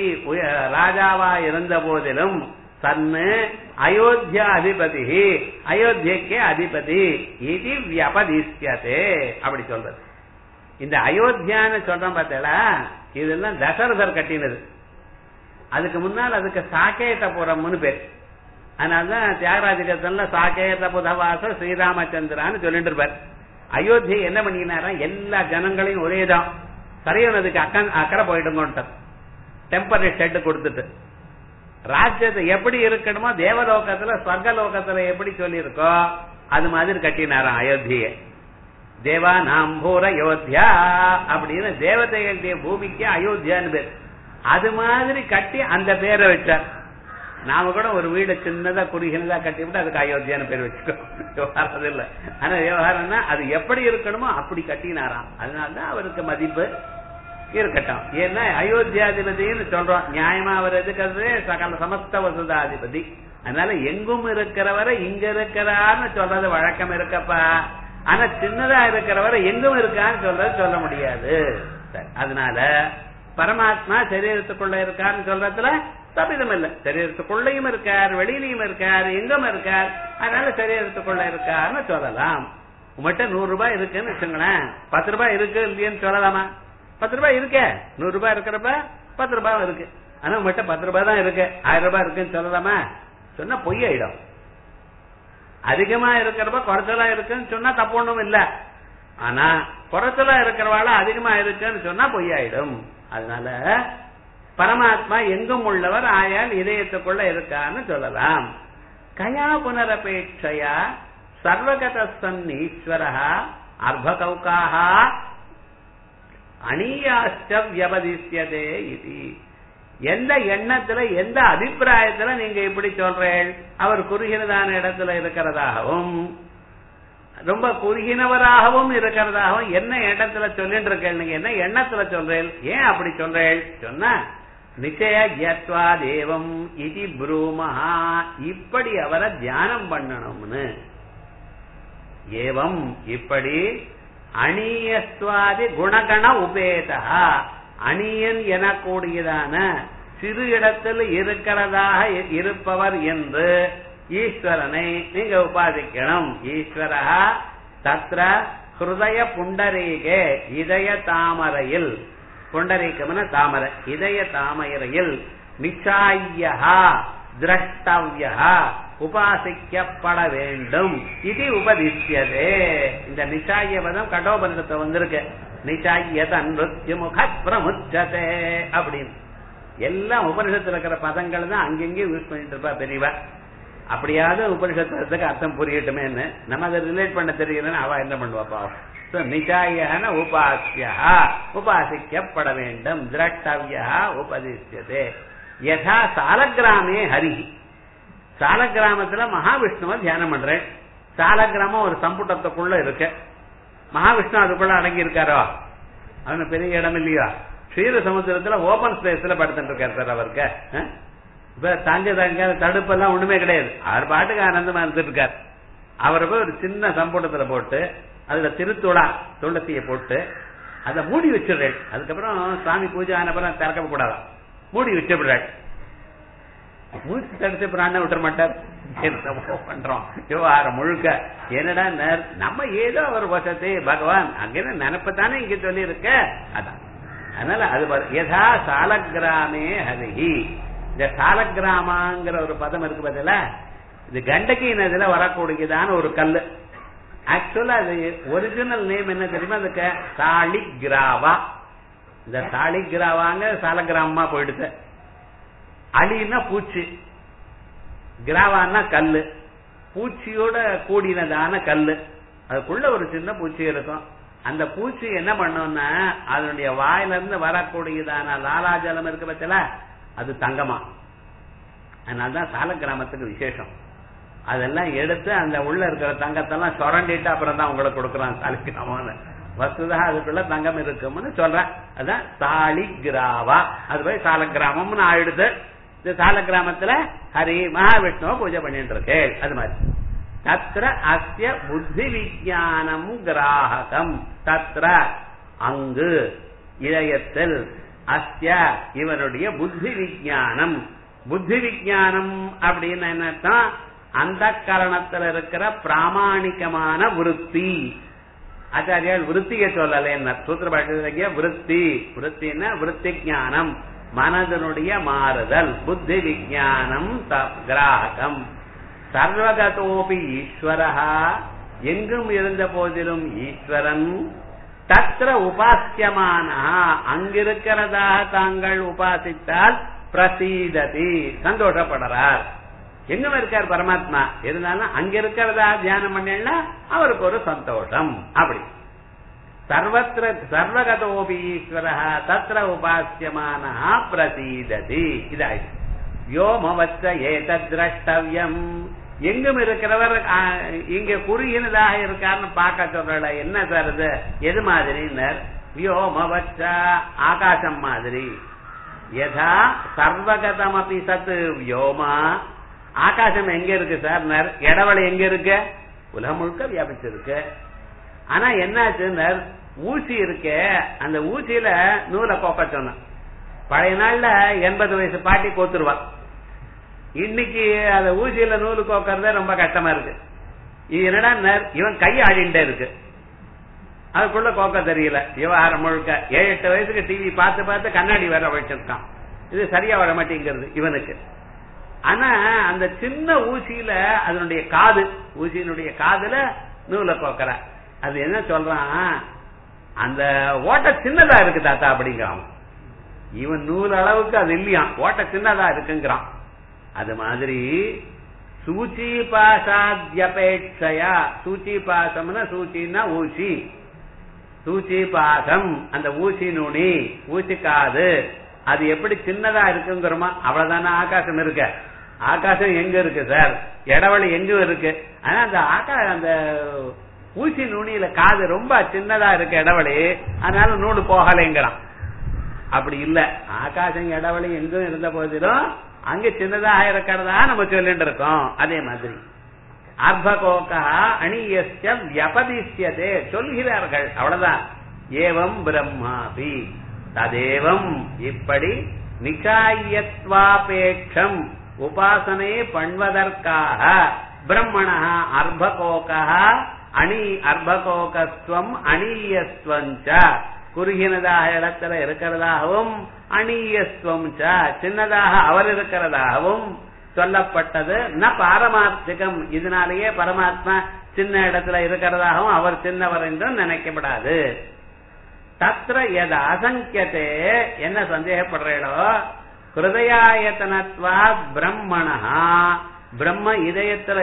ராஜாவா இருந்த போதிலும் தன்னு அயோத்தியா அதிபதி அயோத்தியக்கே அதிபதி இது வியபதிஷ்யதே அப்படி சொல்றது இந்த அயோத்தியான்னு சொல்றோம் பார்த்தா இதெல்லாம் தசரதர் கட்டினது அதுக்கு முன்னால் அதுக்கு சாக்கேதபுரம்னு பேர் அதனாலதான் தியாகராஜகத்துல சாக்கேத புதவாச ஸ்ரீராமச்சந்திரான்னு சொல்லிட்டு இருப்பார் அயோத்தி என்ன பண்ணினாரா எல்லா ஜனங்களையும் ஒரேதான் சரையனதுக்கு அக்க அக்கறை போயிட்டு டெம்பரரி ஷெட் கொடுத்துட்டு ராஜ்யத்தை எப்படி இருக்கணுமோ தேவலோகத்துல ஸ்வர்கலோகத்துல எப்படி சொல்லியிருக்கோ அது மாதிரி கட்டினாராம் அயோத்திய தேவா நாம்பூர அயோத்தியா அப்படின்னு தேவதைகளுடைய பூமிக்கு அயோத்தியான்னு பேர் அது மாதிரி கட்டி அந்த பேரை வச்சார் நாம கூட ஒரு வீடு சின்னதா குறுகினதா கட்டி விட்டு அதுக்கு அயோத்தியான்னு பேர் வச்சுக்கோ விவகாரம் இல்ல ஆனா விவகாரம்னா அது எப்படி இருக்கணுமோ அப்படி கட்டினாராம் அதனாலதான் அவருக்கு மதிப்பு இருக்கட்டும் ஏன்னா அயோத்தியாதிபதினு சொல்றோம் நியாயமா அவர் எதுக்கிறது சகல சமஸ்த வசுதாதிபதி அதனால எங்கும் இருக்கிறவரை இங்க இருக்கிறான்னு சொல்றது வழக்கம் இருக்கப்பா ஆனா சின்னதா இருக்கிறவரை எங்கும் இருக்கான்னு சொல்றது சொல்ல முடியாது அதனால பரமாத்மா சரீரத்துக்குள்ள இருக்கான்னு சொல்றதுல தப்பிதம் இல்ல சரீரத்துக்குள்ளயும் இருக்கார் வெளியிலயும் இருக்கார் எங்கும் இருக்கார் அதனால சரீரத்துக்குள்ள இருக்காருன்னு சொல்லலாம் உங்கள்கிட்ட நூறு ரூபாய் இருக்குன்னு வச்சுங்களேன் பத்து ரூபாய் இருக்கு இல்லையன்னு சொல்லலாமா பத்து ரூபாய் இருக்கே நூறு ரூபாய் இருக்கிறப்ப பத்து ரூபாய் இருக்கு ஆனா உங்கள்கிட்ட பத்து ரூபாய் தான் இருக்கு ஆயிரம் ரூபாய் இருக்குன்னு சொல்லலாமா சொன்னா பொய் ஆயிடும் அதிகமா இருக்கிறப்ப குறைச்சலா இருக்குன்னு சொன்னா தப்பு ஒண்ணும் இல்ல ஆனா குறைச்சலா இருக்கிறவாಳ அதிகமா இருக்குன்னு சொன்னா பொய்யாயிடும் அதனால பரமாத்மா எங்கும் உள்ளவர் ஆயால் இதயத்துக்குள்ள இருக்கான்னு சொல்லலாம் கயா புனரபேட்சையா சர்வகத சன் ஈஸ்வர அர்ப்பகௌகாக அணியாச்ச வியபதிஷ்யதே இது எந்த எண்ணத்துல எந்த அபிப்பிராயத்துல நீங்க இப்படி சொல்றேன் அவர் குறுகினதான இடத்துல இருக்கிறதாகவும் ரொம்ப குறுகினவராகவும் இருக்கிறதாகவும் என்ன இடத்துல சொல்லிட்டு இருக்கேன் நீங்க என்ன எண்ணத்துல சொல்றேன் ஏன் அப்படி சொல்றேன் சொன்ன நிச்சய ஜத்வா தேவம் இது ப்ரூமஹா இப்படி அவரை தியானம் பண்ணணும்னு ஏவம் இப்படி அணியஸ்வாதி குணகண உபேதா அணியன் எனக்கூடியதான சிறு இடத்தில் இருக்கிறதாக இருப்பவர் என்று ஈஸ்வரனை நீங்க உபாதிக்கணும் ஈஸ்வரா தத்ர ஹிருதய புண்டரீகே இதய தாமரையில் புண்டரீகம்னு தாமரை இதய தாமரையில் நிச்சாயா திரஷ்டவ்யா உபாசிக்கப்பட வேண்டும் இது உபதிஷ்யதே இந்த நிச்சாய பதம் கடோபந்தத்தை வந்திருக்கு நிச்சாயதன் நிருத்ய முக பிரமுச்சதே அப்படின்னு எல்லாம் உபனிஷத்துல இருக்கிற பதங்கள் தான் அங்கெங்கே யூஸ் பண்ணிட்டு இருப்பா பெரியவா அப்படியாவது உபனிஷத்துக்கு அர்த்தம் புரியட்டுமே நம்ம அதை ரிலேட் பண்ண தெரியலன்னு அவ என்ன பண்ணுவா பாவம் நிச்சாயன உபாசியா உபாசிக்கப்பட வேண்டும் திரஷ்டவ்யா உபதிஷ்யதே யதா சாலக்கிராமே ஹரி சாலக்கிராமத்துல மகாவிஷ்ணுவை தியானம் பண்றேன் சாலக்கிராமம் ஒரு சம்புட்டத்துக்குள்ள இருக்கு மகாவிஷ்ணு அதுக்குள்ள அடங்கி இருக்காரோ அவனு பெரிய இடம் இல்லையா ஸ்ரீர சமுத்திரத்துல ஓபன் ஸ்பேஸ்ல படுத்துட்டு இருக்காரு சார் அவருக்கு அஹ்? இப்ப தங்க தங்க தடுப்பெல்லாம் ஒண்ணுமே கிடையாது அவர் பாட்டுக்கு ஆனந்தமா இருந்துட்டு இருக்காரு அவரை போய் ஒரு சின்ன சம்பூட்டத்துல போட்டு அதுல திருத்துளா துளசியை போட்டு அதை மூடி வச்சிடுறேன் அதுக்கப்புறம் சாமி பூஜை ஆனப்பறம் திறக்க கூடாதான் மூடி வச்சிடுறேன் மூச்சு தடுத்து பிராண விட்டுற மாட்டார் என்னமோ பண்றோம் விவகாரம் முழுக்க என்னடா நர்- நம்ம ஏதோ ஒரு வசதி பகவான் அங்க நினைப்பதானே இங்க சொல்லி இருக்க அதான் அதனால அது பாரு. யதா சாலக்கிராமே ஹரிஹி இந்த சாலக்கிராமாங்கிற ஒரு பதம் இருக்கு பதில இது கண்டகி நதியில வரக்கூடியதான ஒரு கல்லு ஆக்சுவலா அது ஒரிஜினல் நேம் என்ன தெரியுமா அதுக்கு சாலிகிராவா இந்த சாலிகிராவாங்க சாலகிராமமா போயிடுது அலின்னா பூச்சி கிராவான்னா கல்லு பூச்சியோட கூடினதான கல்லு அதுக்குள்ள ஒரு சின்ன பூச்சி இருக்கும் அந்த பூச்சி என்ன பண்ணும்னா அதனுடைய வாயில இருந்து வரக்கூடியதான லாலாஜலம் இருக்கு பட்சல அது தங்கமா அதனாலதான் சால கிராமத்துக்கு விசேஷம் அதெல்லாம் எடுத்து அந்த உள்ள இருக்கிற தங்கத்தெல்லாம் சுரண்டிட்டு அப்புறம் தான் உங்களுக்கு கொடுக்குறான் சாலிகிராமம்னு வசுதா அதுக்குள்ள தங்கம் இருக்கும்னு சொல்றேன் அதான் சாலிகிராவா அது போய் சாலக்கிராமம்னு ஆயிடுது இந்த சாலக்கிராமத்துல ஹரி மகாவிஷ்ணுவை பூஜை பண்ணிட்டு இருக்கு அது மாதிரி தத்ர அஸ்ய புத்தி விஜானம் கிராஹகம் தத்ர அங்கு இதயத்தில் அஸ்ய இவருடைய புத்தி விஜானம் புத்தி விஜானம் அப்படின்னு என்னத்தான் அந்த கரணத்துல இருக்கிற பிராமாணிகமான விருத்தி ஆச்சாரியால் விருத்தியை சொல்லல என்ன சூத்திர பாட்டிய விருத்தி விருத்தின்னா விருத்தி ஞானம் மனதனுடைய மாறுதல் புத்தி விஜானம் கிராகம் சர்வகதோபி ஈஸ்வரஹா எங்கும் இருந்த போதிலும் ஈஸ்வரன் தத்திர உபாசியமானா அங்கிருக்கிறதாக தாங்கள் உபாசித்தால் பிரசீததி சந்தோஷப்படுறார் எங்கும் இருக்கார் பரமாத்மா இருந்தாலும் அங்க இருக்கிறதா தியானம் பண்ணா அவருக்கு ஒரு சந்தோஷம் அப்படி சர்வத்திர சர்வகதோபி ஈஸ்வர தத்திர உபாசியமான பிரசீததி இதாயிடுச்சு யோமவச்ச ஏதத் திரஷ்டவியம் எங்கும் இருக்கிறவர் ஆ, இங்க குறுகினதாக இருக்காருன்னு பார்க்க சொல்றல என்ன சார் இது எது மாதிரின்னர் வியோமவச்ச ஆகாசம் மாதிரி யதா சர்வகதமபி சத் வியோமா ஆகாசம் எங்க இருக்கு சார் இடவளை எங்க இருக்கு உலகம் முழுக்க வியாபிச்சிருக்கு ஆனா என்னாச்சுன்னர் ஊசி இருக்கே அந்த ஊசியில நூலை கோக்க சொன்ன பழைய நாள்ல எண்பது வயசு பாட்டி கோத்துருவா இன்னைக்கு அந்த ஊசியில நூலு கோக்கறதே ரொம்ப கஷ்டமா இருக்கு இது என்னடா நர்- இவன் கை ஆடிண்டே இருக்கு அதுக்குள்ள கோக்க தெரியல விவகாரம் முழுக்க ஏழு எட்டு வயசுக்கு டிவி பார்த்து பார்த்து கண்ணாடி வேற வச்சிருக்கான் இது சரியா வர மாட்டேங்கிறது இவனுக்கு ஆனா அந்த சின்ன ஊசியில அதனுடைய காது ஊசியினுடைய காதுல நூலை கோக்கற அது என்ன சொல்றான் அந்த ஓட்ட சின்னதா இருக்கு தாத்தா அப்படிங்கிறான் இவன் நூல் அளவுக்கு அது இல்லையா ஓட்ட சின்னதா இருக்குங்கிறான் அது மாதிரி சூச்சி பாசாத்யபேட்சையா சூச்சி பாசம்னா சூச்சின்னா ஊசி சூச்சி பாசம் அந்த ஊசி நுனி ஊசி காது அது எப்படி சின்னதா இருக்குங்கிறோமா அவ்வளவுதானே ஆகாசம் இருக்க ஆகாசம் எங்க இருக்கு சார் இடவெளி எங்க இருக்கு ஆனா அந்த ஆகா அந்த ஊசி நுனியில காது ரொம்ப சின்னதா இருக்கு இடவெளி அதனால நூடு போகலைங்கிறான் அப்படி இல்ல ஆகாசம் இடவெளி எங்கும் இருந்த போதிலும் அங்க சின்னதாக இருக்கிறதா நம்ம சொல்லிட்டு இருக்கோம் அதே மாதிரி அர்ப்பகோகா அணியஸ்ய வியபதிஷ்யதே சொல்கிறார்கள் அவ்வளவுதான் ஏவம் பிரம்மாபி ததேவம் இப்படி நிச்சாயத்வாபேட்சம் உபாசனை பண்ணுவதற்காக பிரம்மண அர்ப்பகோகா அணி அர்ப்பகோகஸ்துவம் அணீயஸ்வஞ்ச குறுகினதாக இடத்துல இருக்கிறதாகவும் அணீயஸ்வம் ச சின்னதாக அவர் இருக்கிறதாகவும் சொல்லப்பட்டது ந பாரமார்த்திகம் இதனாலேயே பரமாத்மா சின்ன இடத்துல இருக்கிறதாகவும் அவர் சின்னவர் என்றும் நினைக்கப்படாது தத்ர எது அசங்கியத்தே என்ன சந்தேகப்படுறீங்களோ ஹிருதயாயத்தனத்வா பிரம்மணா பிரம்ம இதயத்துல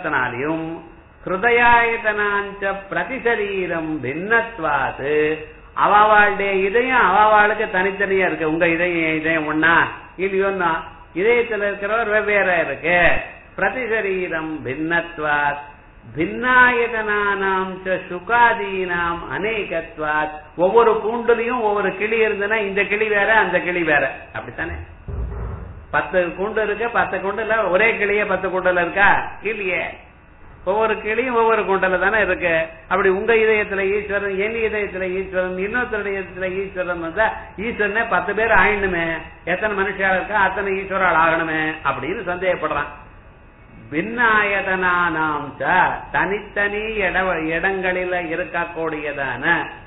இருக்கிறதுனாலையும் ஹிருதயாயத்தனாஞ்ச பிரதிசரீரம் பின்னத்வாது அவாவாளுடைய இதயம் அவாவாளுக்கு தனித்தனியா இருக்கு உங்க இதயம் என் இதயம் ஒன்னா இல்லையோன்னா இதயத்துல இருக்கிறவர் வெவ்வேறா இருக்கு பிரதிசரீரம் பின்னத்வாத் பின்னாயதனானாம் ச சுகாதீனாம் அநேகத்வாத் ஒவ்வொரு கூண்டுலயும் ஒவ்வொரு கிளி இருந்ததுன்னா இந்த கிளி வேற அந்த கிளி வேற அப்படித்தானே பத்து கூண்டு இருக்கு பத்து கூண்டுல ஒரே கிளியே பத்து கூண்டுல இருக்கா இல்லையே ஒவ்வொரு கிளியும் ஒவ்வொரு கூண்டல தானே இருக்கு அப்படி உங்க இதயத்துல ஈஸ்வரன் என் இதயத்துல ஈஸ்வரன் இன்னொருத்தருடைய இதயத்துல ஈஸ்வரன் வந்தா ஈஸ்வரனே பத்து பேர் ஆயிடணுமே எத்தனை மனுஷால் இருக்கா அத்தனை ஈஸ்வரால் ஆகணுமே அப்படின்னு சந்தேகப்படுறான் பின்னாயதனானாம் ச தனித்தனி இட இடங்களில இருக்கக்கூடியதான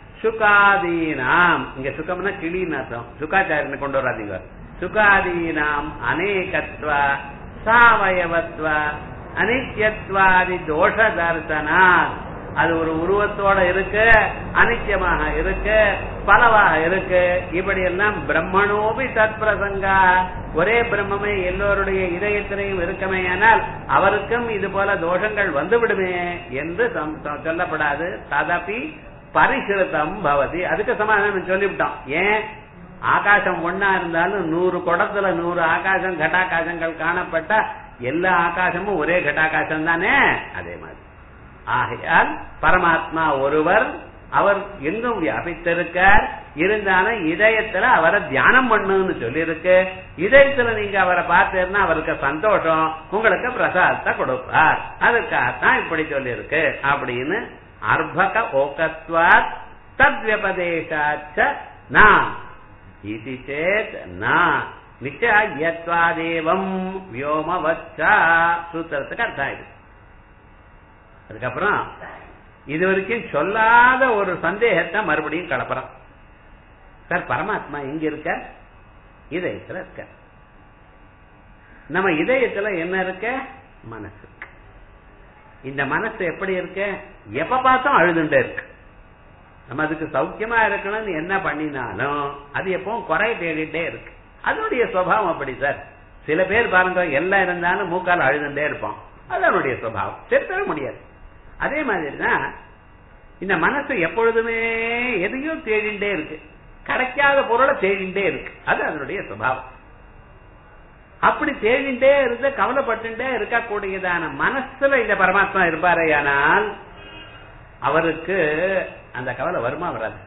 சுகாதீனாம் இங்க சுகம்னா கிளின்னு அர்த்தம் சுகாச்சாரியனை கொண்டு வராதீங்க சுகாதீனாம் அநேகத்வ சாவயவத்வ அனித்யத்வாதி தோஷ தர்சனா அது ஒரு உருவத்தோட இருக்கு அனித்தியமாக இருக்கு பலவாக இருக்கு இப்படி எல்லாம் பிரம்மனோபி தத் பிரசங்கா ஒரே பிரம்மமே எல்லோருடைய இதயத்திலையும் இருக்கமே ஆனால் அவருக்கும் இது போல தோஷங்கள் வந்துவிடுமே என்று சொல்லப்படாது ததபி பரிசுத்தம் பவதி அதுக்கு சமாதானம் சொல்லிவிட்டோம் ஏன் ஆகாசம் ஒன்னா இருந்தாலும் நூறு குடத்துல நூறு ஆகாசம் கட்டாகாசங்கள் காணப்பட்டா எல்லா ஆகாசமும் ஒரே கட்டாகாசம் தானே அதே மாதிரி ஆகையால் பரமாத்மா ஒருவர் அவர் எங்கும் வியாபித்திருக்கார் இருந்தாலும் இதயத்துல அவரை தியானம் பண்ணுன்னு சொல்லியிருக்கு இதயத்துல நீங்க அவரை பார்த்தீங்கன்னா அவருக்கு சந்தோஷம் உங்களுக்கு பிரசாதத்தை கொடுப்பார் அதுக்காகத்தான் இப்படி சொல்லியிருக்கு அப்படின்னு அர்பக ஓகத்வாத் தத்வியபதேசாச்ச நான் இது சேத் நான் நிச்சயத்வாதேவம் வியோமவச்சா சூத்திரத்துக்கு அர்த்தம் இது அதுக்கப்புறம் இது வரைக்கும் சொல்லாத ஒரு சந்தேகத்தை மறுபடியும் கலப்புறான் சார் பரமாத்மா எங்க இருக்க இதயத்துல இருக்க நம்ம இதயத்துல என்ன இருக்க மனசு இந்த மனசு எப்படி இருக்க எப்ப பார்த்தோம் அழுதுண்டே இருக்கு நம்ம அதுக்கு சௌக்கியமா இருக்கணும்னு என்ன பண்ணினாலும் அது எப்பவும் குறை தேடிட்டே இருக்கு அதனுடைய சுவாவம் அப்படி சார் சில பேர் பாருங்க எல்லாம் இருந்தாலும் மூக்கால் அழுதுண்டே இருப்போம் அதனுடைய சுவாவம் திருத்தவே முடியாது அதே மாதிரிதான் இந்த மனசு எப்பொழுதுமே எதையும் தேடிண்டே இருக்கு கிடைக்காத பொருளை தேடிண்டே இருக்கு அது அதனுடைய சுபாவம் அப்படி தேடிண்டே இருந்து கவலைப்பட்டுட்டே இருக்கக்கூடியதான மனசுல இந்த பரமாத்மா இருப்பாரையானால் அவருக்கு அந்த கவலை வருமா வராது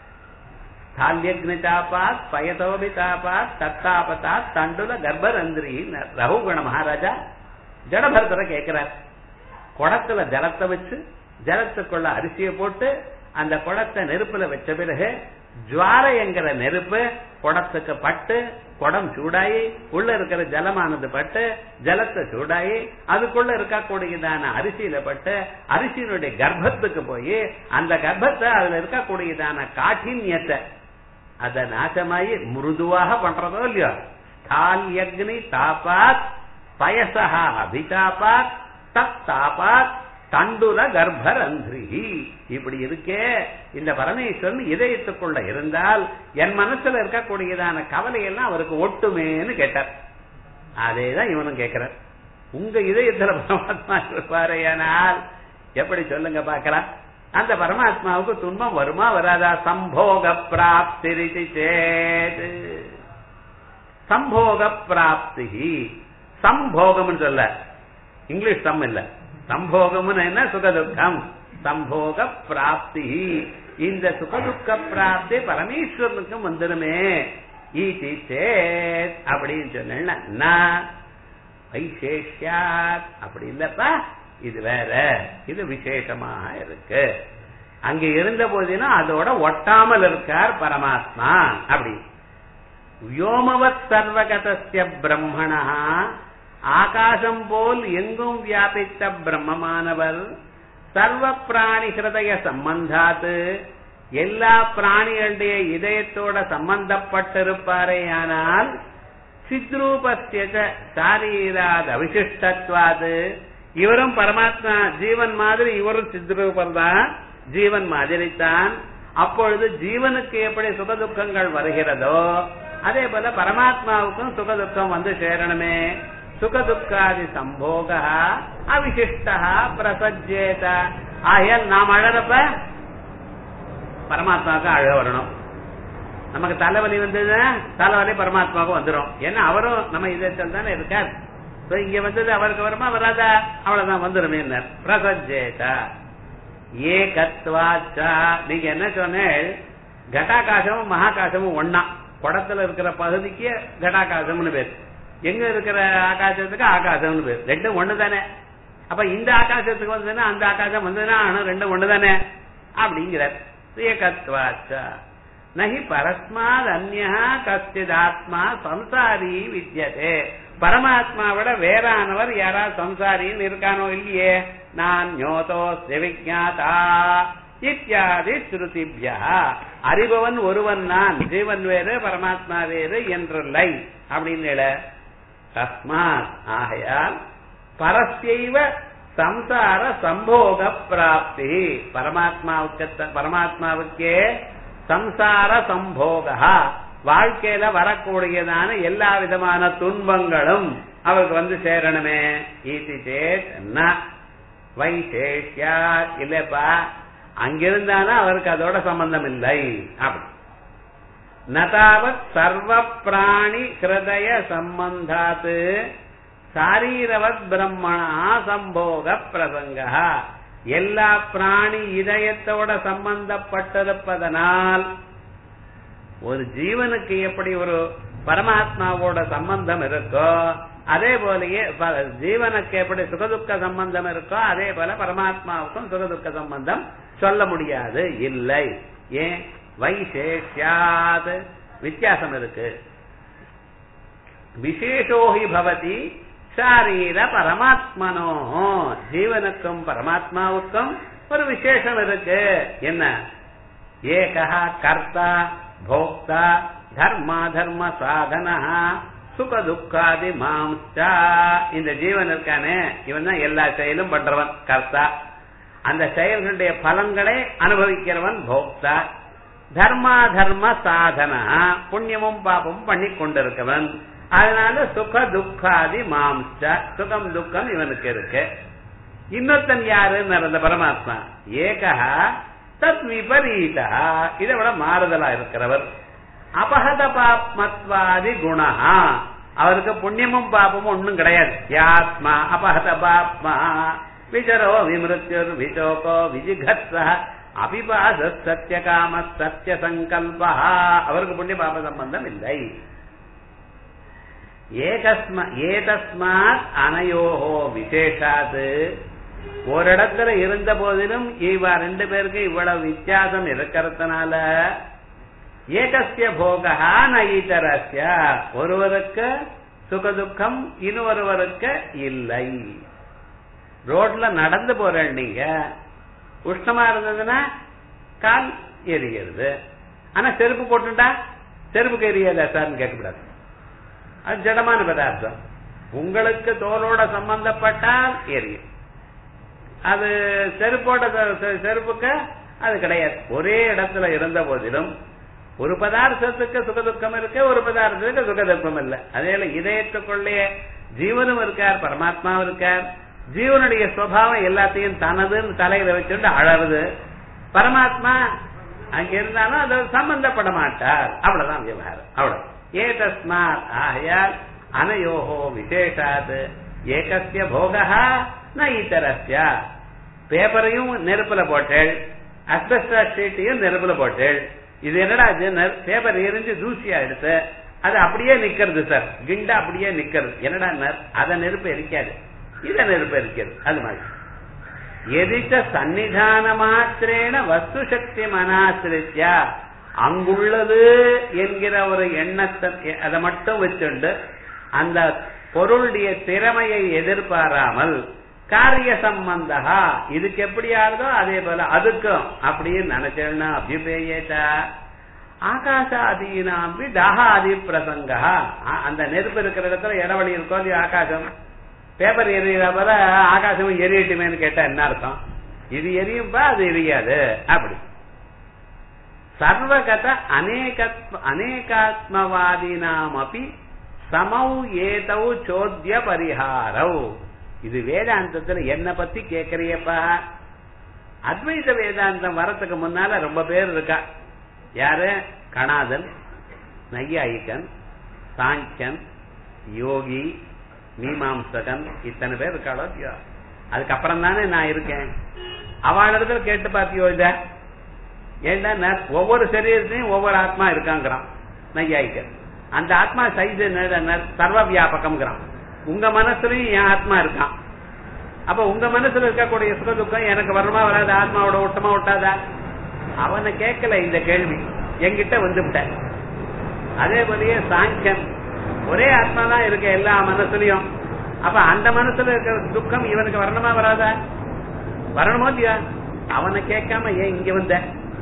தால்யக்னிதாபாத் பயதோபிதாபாத் தத்தாபதாத் தண்டுல கர்ப்பரந்திரி ரகுகுண மகாராஜா ஜடபரதரை கேட்கிறார் குடத்துல ஜலத்தை வச்சு ஜலத்துக்குள்ள அரிசியை போட்டு அந்த குடத்தை நெருப்புல வச்ச பிறகு ஜுவாலைங்கிற நெருப்பு குடத்துக்கு பட்டு குடம் சூடாயி உள்ள இருக்கிற ஜலமானது பட்டு ஜலத்தை சூடாயி அதுக்குள்ள இருக்கக்கூடியதான அரிசியில பட்டு அரிசியினுடைய கர்ப்பத்துக்கு போய் அந்த கர்ப்பத்தை அதுல இருக்கக்கூடியதான காఠిన్యத்தை அத நாசமாயி மிருதுவாக பண்றதோ இல்லையோ ஸ்தால் யக்னி தாபாத் பயசா அபிதாபாத் தத் தாபாத் தண்டுல கர்ப்பரந்திரி இப்படி இருக்கே இந்த பரமேஸ்வரன் இதயத்துக்குள்ள இருந்தால் என் மனசுல இருக்கக்கூடியதான கவலையெல்லாம் அவருக்கு ஒட்டுமேன்னு கேட்டார் அதேதான் இவனும் கேட்கிறார் உங்க இதயத்துல பரமாத்மா இருப்பாரையானால் எப்படி சொல்லுங்க பாக்கலாம் அந்த பரமாத்மாவுக்கு துன்பம் வருமா வராதா சம்போக பிராப்தி சேது சம்போக பிராப்தி சம்போகம் சொல்ல இங்கிலீஷ் சம் இல்ல சம்போகம்னு என்ன சுகதுக்கம் சம்போக பிராப்தி இந்த சுகதுக்க பிராப்தி பரமேஸ்வரனுக்கும் வந்துருமே ஈதி சேத் அப்படின்னு சொன்னா வைசேஷியாத் அப்படி இல்லப்பா இது வேற இது விசேஷமாக இருக்கு அங்க இருந்த போதிலும் அதோட ஒட்டாமல் இருக்கார் பரமாத்மா அப்படி வியோமவத் சர்வகதஸ்ய பிரம்மணா ஆகாசம் போல் எங்கும் வியாபித்த பிரம்மமானவர் சர்வ பிராணி ஹிருதய சம்பந்தாத்து எல்லா பிராணிகளுடைய இதயத்தோட சம்பந்தப்பட்டிருப்பாரே ஆனால் சித்ரூபஸ்ய சாரீராத் அவிசிஷ்டத்வாது இவரும் பரமாத்மா ஜீவன் மாதிரி இவரும் சித்ரூபர் தான் ஜீவன் மாதிரி தான் அப்பொழுது ஜீவனுக்கு எப்படி சுகதுக்கங்கள் வருகிறதோ அதே போல பரமாத்மாவுக்கும் சுகதுக்கம் வந்து சேரணுமே சுகதுக்காதி சம்போக அவிசிஷ்ட பிரசஜேத ஆகையால் நாம் அழறப்ப பரமாத்மாவுக்கு அழ வரணும் நமக்கு தலைவலி வந்ததுன்னா தலைவலி பரமாத்மாவுக்கு வந்துடும் ஏன்னா அவரும் நம்ம இதயத்தில் தானே இருக்கார் So, இங்க வந்தது அவருக்கு வருமா வராதா அவ்வளவுதான் வந்துருமே பிரசஜேதா ஏகத்வாச்சா நீங்க என்ன சொன்னேன் கட்டாகாசமும் மகாகாசமும் ஒன்னா குடத்துல இருக்கிற பகுதிக்கு கட்டாகாசம்னு பேர் எங்க இருக்கிற ஆகாசத்துக்கு ஆகாசம்னு பேர் ரெண்டும் ஒண்ணு தானே அப்ப இந்த ஆகாசத்துக்கு வந்ததுன்னா அந்த ஆகாசம் வந்ததுன்னா ஆனா ரெண்டும் ஒண்ணு தானே அப்படிங்கிறார் ஏகத்வாச்சா நகி பரஸ்மாத் அந்யா கஸ்திதாத்மா சம்சாரி வித்யதே பரமாத்மாவிட வேறானவர் யாரா சம்சாரின்னு இருக்கானோ இல்லையே நான் ஞோதோ விஜாதா இத்தியாதி ஸ்ருதிபியா அறிபவன் ஒருவன் நான் ஜீவன் வேறு பரமாத்மா வேறு என்றில்லை அப்படின்னு தஸ்மாத் ஆகையால் பரஸ்யைவ சம்சார சம்போக பிராப்தி பரமாத்மாவுக்கு பரமாத்மாவுக்கே சம்சார சம்போகா வாழ்க்கையில வரக்கூடியதான எல்லா விதமான துன்பங்களும் அவருக்கு வந்து சேரணுமே ஈதி சேத் வைசேஷ்யா இல்லப்பா அங்கிருந்தாலும் அவருக்கு அதோட சம்பந்தம் இல்லை அப்படி நதாவத் சர்வ பிராணி ஹிருதய சம்பந்தாத்து சாரீரவத் பிரம்மணா சம்போக பிரசங்க எல்லா பிராணி இதயத்தோட சம்பந்தப்பட்டிருப்பதனால் ஒரு ஜீவனுக்கு எப்படி ஒரு பரமாத்மாவோட சம்பந்தம் இருக்கோ அதே போலயே ப- ஜீவனுக்கு எப்படி சுகதுக்க சம்பந்தம் இருக்கோ அதே போல பரமாத்மாவுக்கும் சுகதுக்க சம்பந்தம் சொல்ல முடியாது இல்லை ஏன் வைசேஷ்யாத் வித்தியாசம் இருக்கு விசேஷோஹி பவதி சாரீர பரமாத்மனோ ஜீவனுக்கும் பரமாத்மாவுக்கும் ஒரு விசேஷம் இருக்கு என்ன ஏகா கர்த்தா போக்தா தர்மா தர்ம சாதனா சுக துக்காதி மாம்சா இந்த ஜீவன் இருக்கானே இவன் தான் எல்லா செயலும் பண்றவன் கர்த்தா அந்த செயல்களுடைய பலன்களை அனுபவிக்கிறவன் போக்தா தர்மா தர்ம சாதனா புண்ணியமும் பாபமும் பண்ணி கொண்டிருக்கவன் அதனால சுக துக்காதி மாம்ச சுகம் துக்கம் இவனுக்கு இருக்கு இன்னொருத்தன் யாருன்னு அந்த பரமாத்மா ஏகா தத் விபரீதா இதை விட மாறுதலா இருக்கிறவர் அபகத பாப்மத்வாதி குணா அவருக்கு புண்ணியமும் பாபமும் ஒண்ணும் கிடையாது யாத்மா அபகத பாப்மா விஜரோ விமிருத்யுர் விஜோகோ விஜிகத்ஸ அபிபாச சத்திய காம சத்திய சங்கல்பா அவருக்கு புண்ணிய பாப சம்பந்தம் இல்லை ஏகஸ்ம ஏதஸ்மாத் அனயோஹோ விசேஷாது ஒரு இடத்துல இருந்த போதிலும் இவ ரெண்டு பேருக்கு இவ்வளவு வித்தியாசம் இருக்கிறதுனால ஏகஸ்ய போகா நயிதரஸ்ய ஒருவருக்கு சுகதுக்கம் இன்னொருவருக்கு இல்லை ரோட்ல நடந்து போறேன் நீங்க உஷ்ணமா இருந்ததுன்னா கால் எரிகிறது ஆனா செருப்பு போட்டுட்டா செருப்புக்கு எரியாதா சார்னு கேட்கக்கூடாது அது ஜடமான பதார்த்தம் உங்களுக்கு தோலோட சம்பந்தப்பட்டால் எரியும் அது செருப்போட செ- செ- செருப்புக்கு அது கிடையாது ஒரே இடத்துல இருந்த போதிலும் ஒரு பதார்த்தத்துக்கு சுகதுக்கம் இருக்கு ஒரு பதார்த்தத்துக்கு சுகதுக்கம் இல்லை அதே போல இதயத்துக்குள்ளே ஜீவனும் இருக்கார் பரமாத்மாவும் இருக்கார் ஜீவனுடைய சுவாவம் எல்லாத்தையும் தனதுன்னு தலையில வச்சுட்டு அழறது பரமாத்மா அங்க இருந்தாலும் அது சம்பந்தப்பட மாட்டார் அவ்வளவுதான் விவகாரம் அவ்வளவு ஏதஸ்மாத் ஆகையால் அனயோகோ விசேஷாத் ஏகஸ்ய போகா ந இதரஸ்ய பேப்பரையும் நெருப்புல போட்டேள் அஸ்பெஸ்டாஸ் ஷீட்டையும் நெருப்புல போட்டேள் இது என்னடா பேப்பர் எரிஞ்சு தூசியா எடுத்து அது அப்படியே நிக்கிறது சார் கிண்டா அப்படியே நிக்கிறது என்னடா அத நெருப்பு எரிக்காது இத நெருப்பு எரிக்கிறது அது மாதிரி எதிச்ச சன்னிதான மாத்திரேன வஸ்து சக்தி மனாசிரித்யா அங்குள்ளது என்கிற ஒரு எண்ணத்தை அதை மட்டும் வச்சுண்டு அந்த பொருளுடைய திறமையை எதிர்பாராமல் காரிய சம்பந்தா இதுக்கு எப்படி ஆகுதோ அதே போல அதுக்கும் அப்படின்னு நினைச்சேன்னா அபிபேயேட்டா ஆகாசாதீனாம்பி தாகாதி பிரசங்கா அந்த நெருப்பு இருக்கிற இடத்துல இடவழி இருக்கோ இல்லையோ ஆகாசம் பேப்பர் எரியிற போல ஆகாசம் எரியட்டுமேன்னு கேட்டா என்ன அர்த்தம் இது எரியும்பா அது எரியாது அப்படி சர்வகத அநேகத்ம அநேகாத்மவாதினாம் அப்படி சமௌ ஏதௌ சோத்திய பரிஹாரௌ இது வேதாந்தத்துல என்ன பத்தி கேக்குறியப்பா அத்வைத வேதாந்தம் வரத்துக்கு முன்னால ரொம்ப பேர் இருக்கா யாரு கணாதன் நையாயிக்கன் சாங்கியன் யோகி மீமாம்சகன் இத்தனை பேர் இருக்காளோ இல்லையோ அதுக்கப்புறம் தானே நான் இருக்கேன் அவள் இடத்துல கேட்டு பார்த்தியோ இத ஏன்னா ஒவ்வொரு சரீரத்திலையும் ஒவ்வொரு ஆத்மா இருக்காங்கிறான் நையாயிக்கன் அந்த ஆத்மா சைஸ் என்ன சர்வ வியாபகம்ங்கிறான் உங்க மனசுலயும் என் ஆத்மா இருக்கான் அப்ப உங்க மனசுல இருக்கக்கூடிய சுக துக்கம் எனக்கு வரணுமா வராது ஆத்மாவோட ஒட்டமா ஒட்டாதா அவனை கேட்கல இந்த கேள்வி என்கிட்ட வந்துவிட்ட அதே போலயே சாங்கியன் ஒரே ஆத்மா தான் இருக்கு எல்லா மனசுலயும் அப்ப அந்த மனசுல இருக்கிற துக்கம் இவனுக்கு வரணுமா வராதா வரணுமோ இல்லையா அவனை கேட்காம ஏன் இங்க வந்த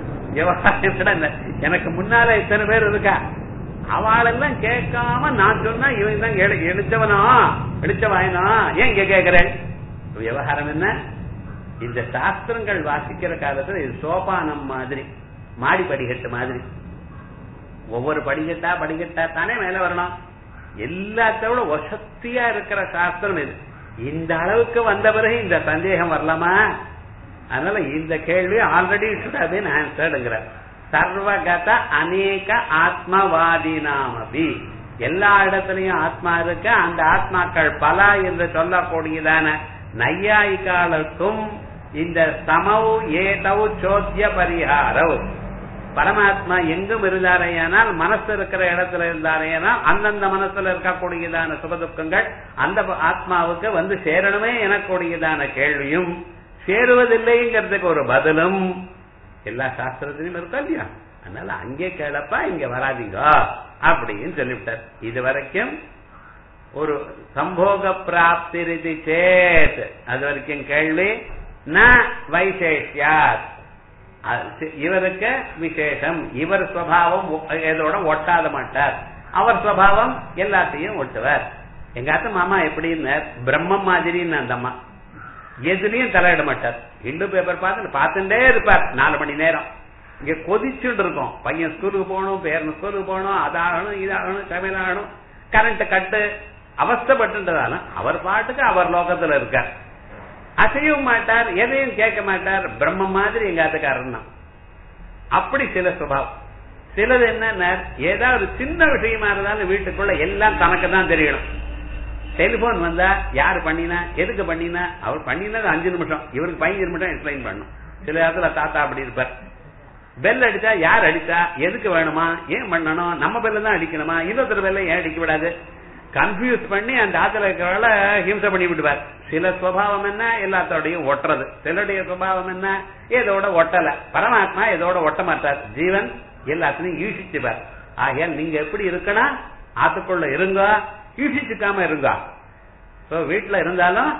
விவகாரம் எனக்கு முன்னால இத்தனை பேர் இருக்கா அவளெல்லாம் கேட்காம நான் சொன்னா இவன் தான் எழுச்சவனா எழுச்சவாயனா ஏன் இங்க கேக்குறேன் விவகாரம் என்ன இந்த சாஸ்திரங்கள் வாசிக்கிற காலத்துல இது சோபானம் மாதிரி மாடி படிக்கட்டு மாதிரி ஒவ்வொரு படிக்கட்டா படிக்கட்டா தானே மேல வரணும் எல்லாத்தோட வசத்தியா இருக்கிற சாஸ்திரம் இது இந்த அளவுக்கு வந்த பிறகு இந்த சந்தேகம் வரலாமா அதனால இந்த கேள்வி ஆல்ரெடி ஆன்சர்டுங்கிற சர்வகத அநேக ஆத்மவாதினாமபி எல்லா இடத்துலயும் ஆத்மா இருக்கு அந்த ஆத்மாக்கள் பல என்று சொல்லக்கூடியதான நையாயிக்காலுக்கும் இந்த சமவு ஏதவு சோத்திய பரிகாரவு பரமாத்மா எங்கும் இருந்தாரையானால் மனசு இருக்கிற இடத்துல இருந்தாரையானால் அந்தந்த மனசுல இருக்கக்கூடியதான சுகதுக்கங்கள் அந்த ஆத்மாவுக்கு வந்து சேரணுமே எனக்கூடியதான கேள்வியும் சேருவதில்லைங்கிறதுக்கு ஒரு பதிலும் எல்லா சாஸ்திரத்திலும் இருக்கா இல்லையா அதனால அங்கே கேளப்பா இங்க வராதிங்க அப்படின்னு சொல்லிவிட்டார் இது வரைக்கும் ஒரு சம்போக பிராப்தி சேத் அது வரைக்கும் கேள்வி ந வைசேஷ்யாத் இவருக்கு விசேஷம் இவர் சுவாவம் இதோட ஒட்டாத மாட்டார் அவர் சுவாவம் எல்லாத்தையும் ஒட்டுவார் எங்க அத்த மாமா எப்படின்னு பிரம்மம் மாதிரின்னு அந்த அம்மா எதுலயும் தலையிட மாட்டார் இண்டு பேப்பர் பார்த்து பார்த்துட்டே இருப்பார் நாலு மணி நேரம் இங்க கொதிச்சுட்டு இருக்கோம் பையன் ஸ்கூலுக்கு போகணும் பேரன் ஸ்கூலுக்கு போகணும் அதாகணும் இதாகணும் சமையலாகணும் கரண்ட் கட்டு அவஸ்தப்பட்டுன்றதாலும் அவர் பாட்டுக்கு அவர் லோகத்துல இருக்கார் அசையவும் மாட்டார் எதையும் கேட்க மாட்டார் பிரம்ம மாதிரி எங்க ஆத்துக்காரன் தான் அப்படி சில சுபாவம் சிலது என்ன ஏதாவது சின்ன விஷயமா இருந்தாலும் வீட்டுக்குள்ள எல்லாம் தனக்கு தான் தெரியணும் டெலிபோன் வந்தா யாரு பண்ணினா எதுக்கு பண்ணினா அவர் பண்ணினது அஞ்சு நிமிஷம் இவருக்கு பதினஞ்சு நிமிஷம் எக்ஸ்பிளைன் பண்ணும் சில இடத்துல தாத்தா அப்படி இருப்பார் பெல் அடிச்சா யார் அடிச்சா எதுக்கு வேணுமா ஏன் பண்ணணும் நம்ம பெல்ல தான் அடிக்கணுமா இன்னொருத்தர் பெல்ல ஏன் அடிக்க விடாது கன்ஃபியூஸ் பண்ணி அந்த ஆத்துல இருக்கிறவள ஹிம்சை பண்ணி விடுவார் சில சுவாவம் என்ன எல்லாத்தோடையும் ஒட்டுறது சிலருடைய சுபாவம் என்ன ஏதோட ஒட்டல பரமாத்மா ஏதோட ஒட்ட மாட்டார் ஜீவன் எல்லாத்தையும் யூசிச்சுப்பார் ஆகையால் நீங்க எப்படி இருக்கணும் ஆத்துக்குள்ள இருங்க யூசிச்சுக்காம இருங்க வீட்டுல இருந்தாலும்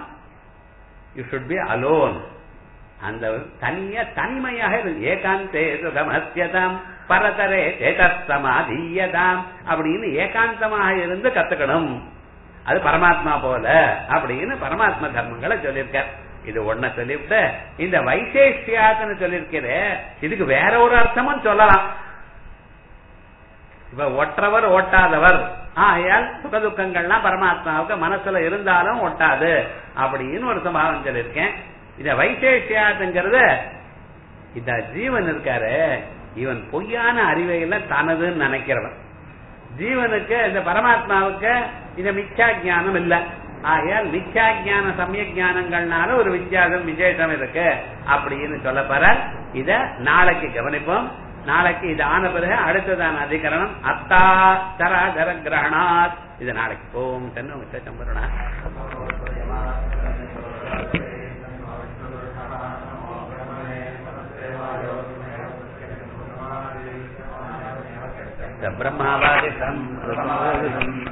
யூ ஷுட் பி அலோன் அந்த தனியா தனிமையாக இருக்கு ஏகாந்தே சுகமத்தியதாம் பரதரே சேதமாதீயதாம் அப்படின்னு ஏகாந்தமாக இருந்து கத்துக்கணும் அது பரமாத்மா போல அப்படின்னு பரமாத்மா தர்மங்களை சொல்லியிருக்கார் இது ஒன்ன சொல்லிவிட்டு இந்த வைசேஷியாத்துன்னு சொல்லியிருக்கிறே இதுக்கு வேற ஒரு அர்த்தமும் சொல்லலாம் இப்ப ஒற்றவர் ஒட்டாதவர் ஆகையால் சுகதுக்கங்கள்லாம் பரமாத்மாவுக்கு மனசுல இருந்தாலும் ஒட்டாது அப்படின்னு ஒரு சம்பாவம் சொல்லியிருக்கேன் இந்த வைசேஷியாத்துங்கிறது இந்த ஜீவன் இருக்காரு இவன் பொய்யான அறிவையெல்லாம் தனதுன்னு நினைக்கிறவன் ஜீவனுக்கு இந்த பரமாத்மாவுக்கு இந்த மிச்சா ஜானம் இல்ல ஆகையால் மிச்சா ஜான சமய ஜானங்கள்னால ஒரு வித்தியாசம் விசேஷம் இருக்கு அப்படின்னு சொல்ல போற இத நாளைக்கு கவனிப்போம் நாளைக்கு இது ஆன பிறகு அடுத்ததான அதிகரணம் அத்தா சராதர கிரகணாத் இது நாளைக்கு போம் தென்னு விசேஷம் பிரம்மாவாதிசம்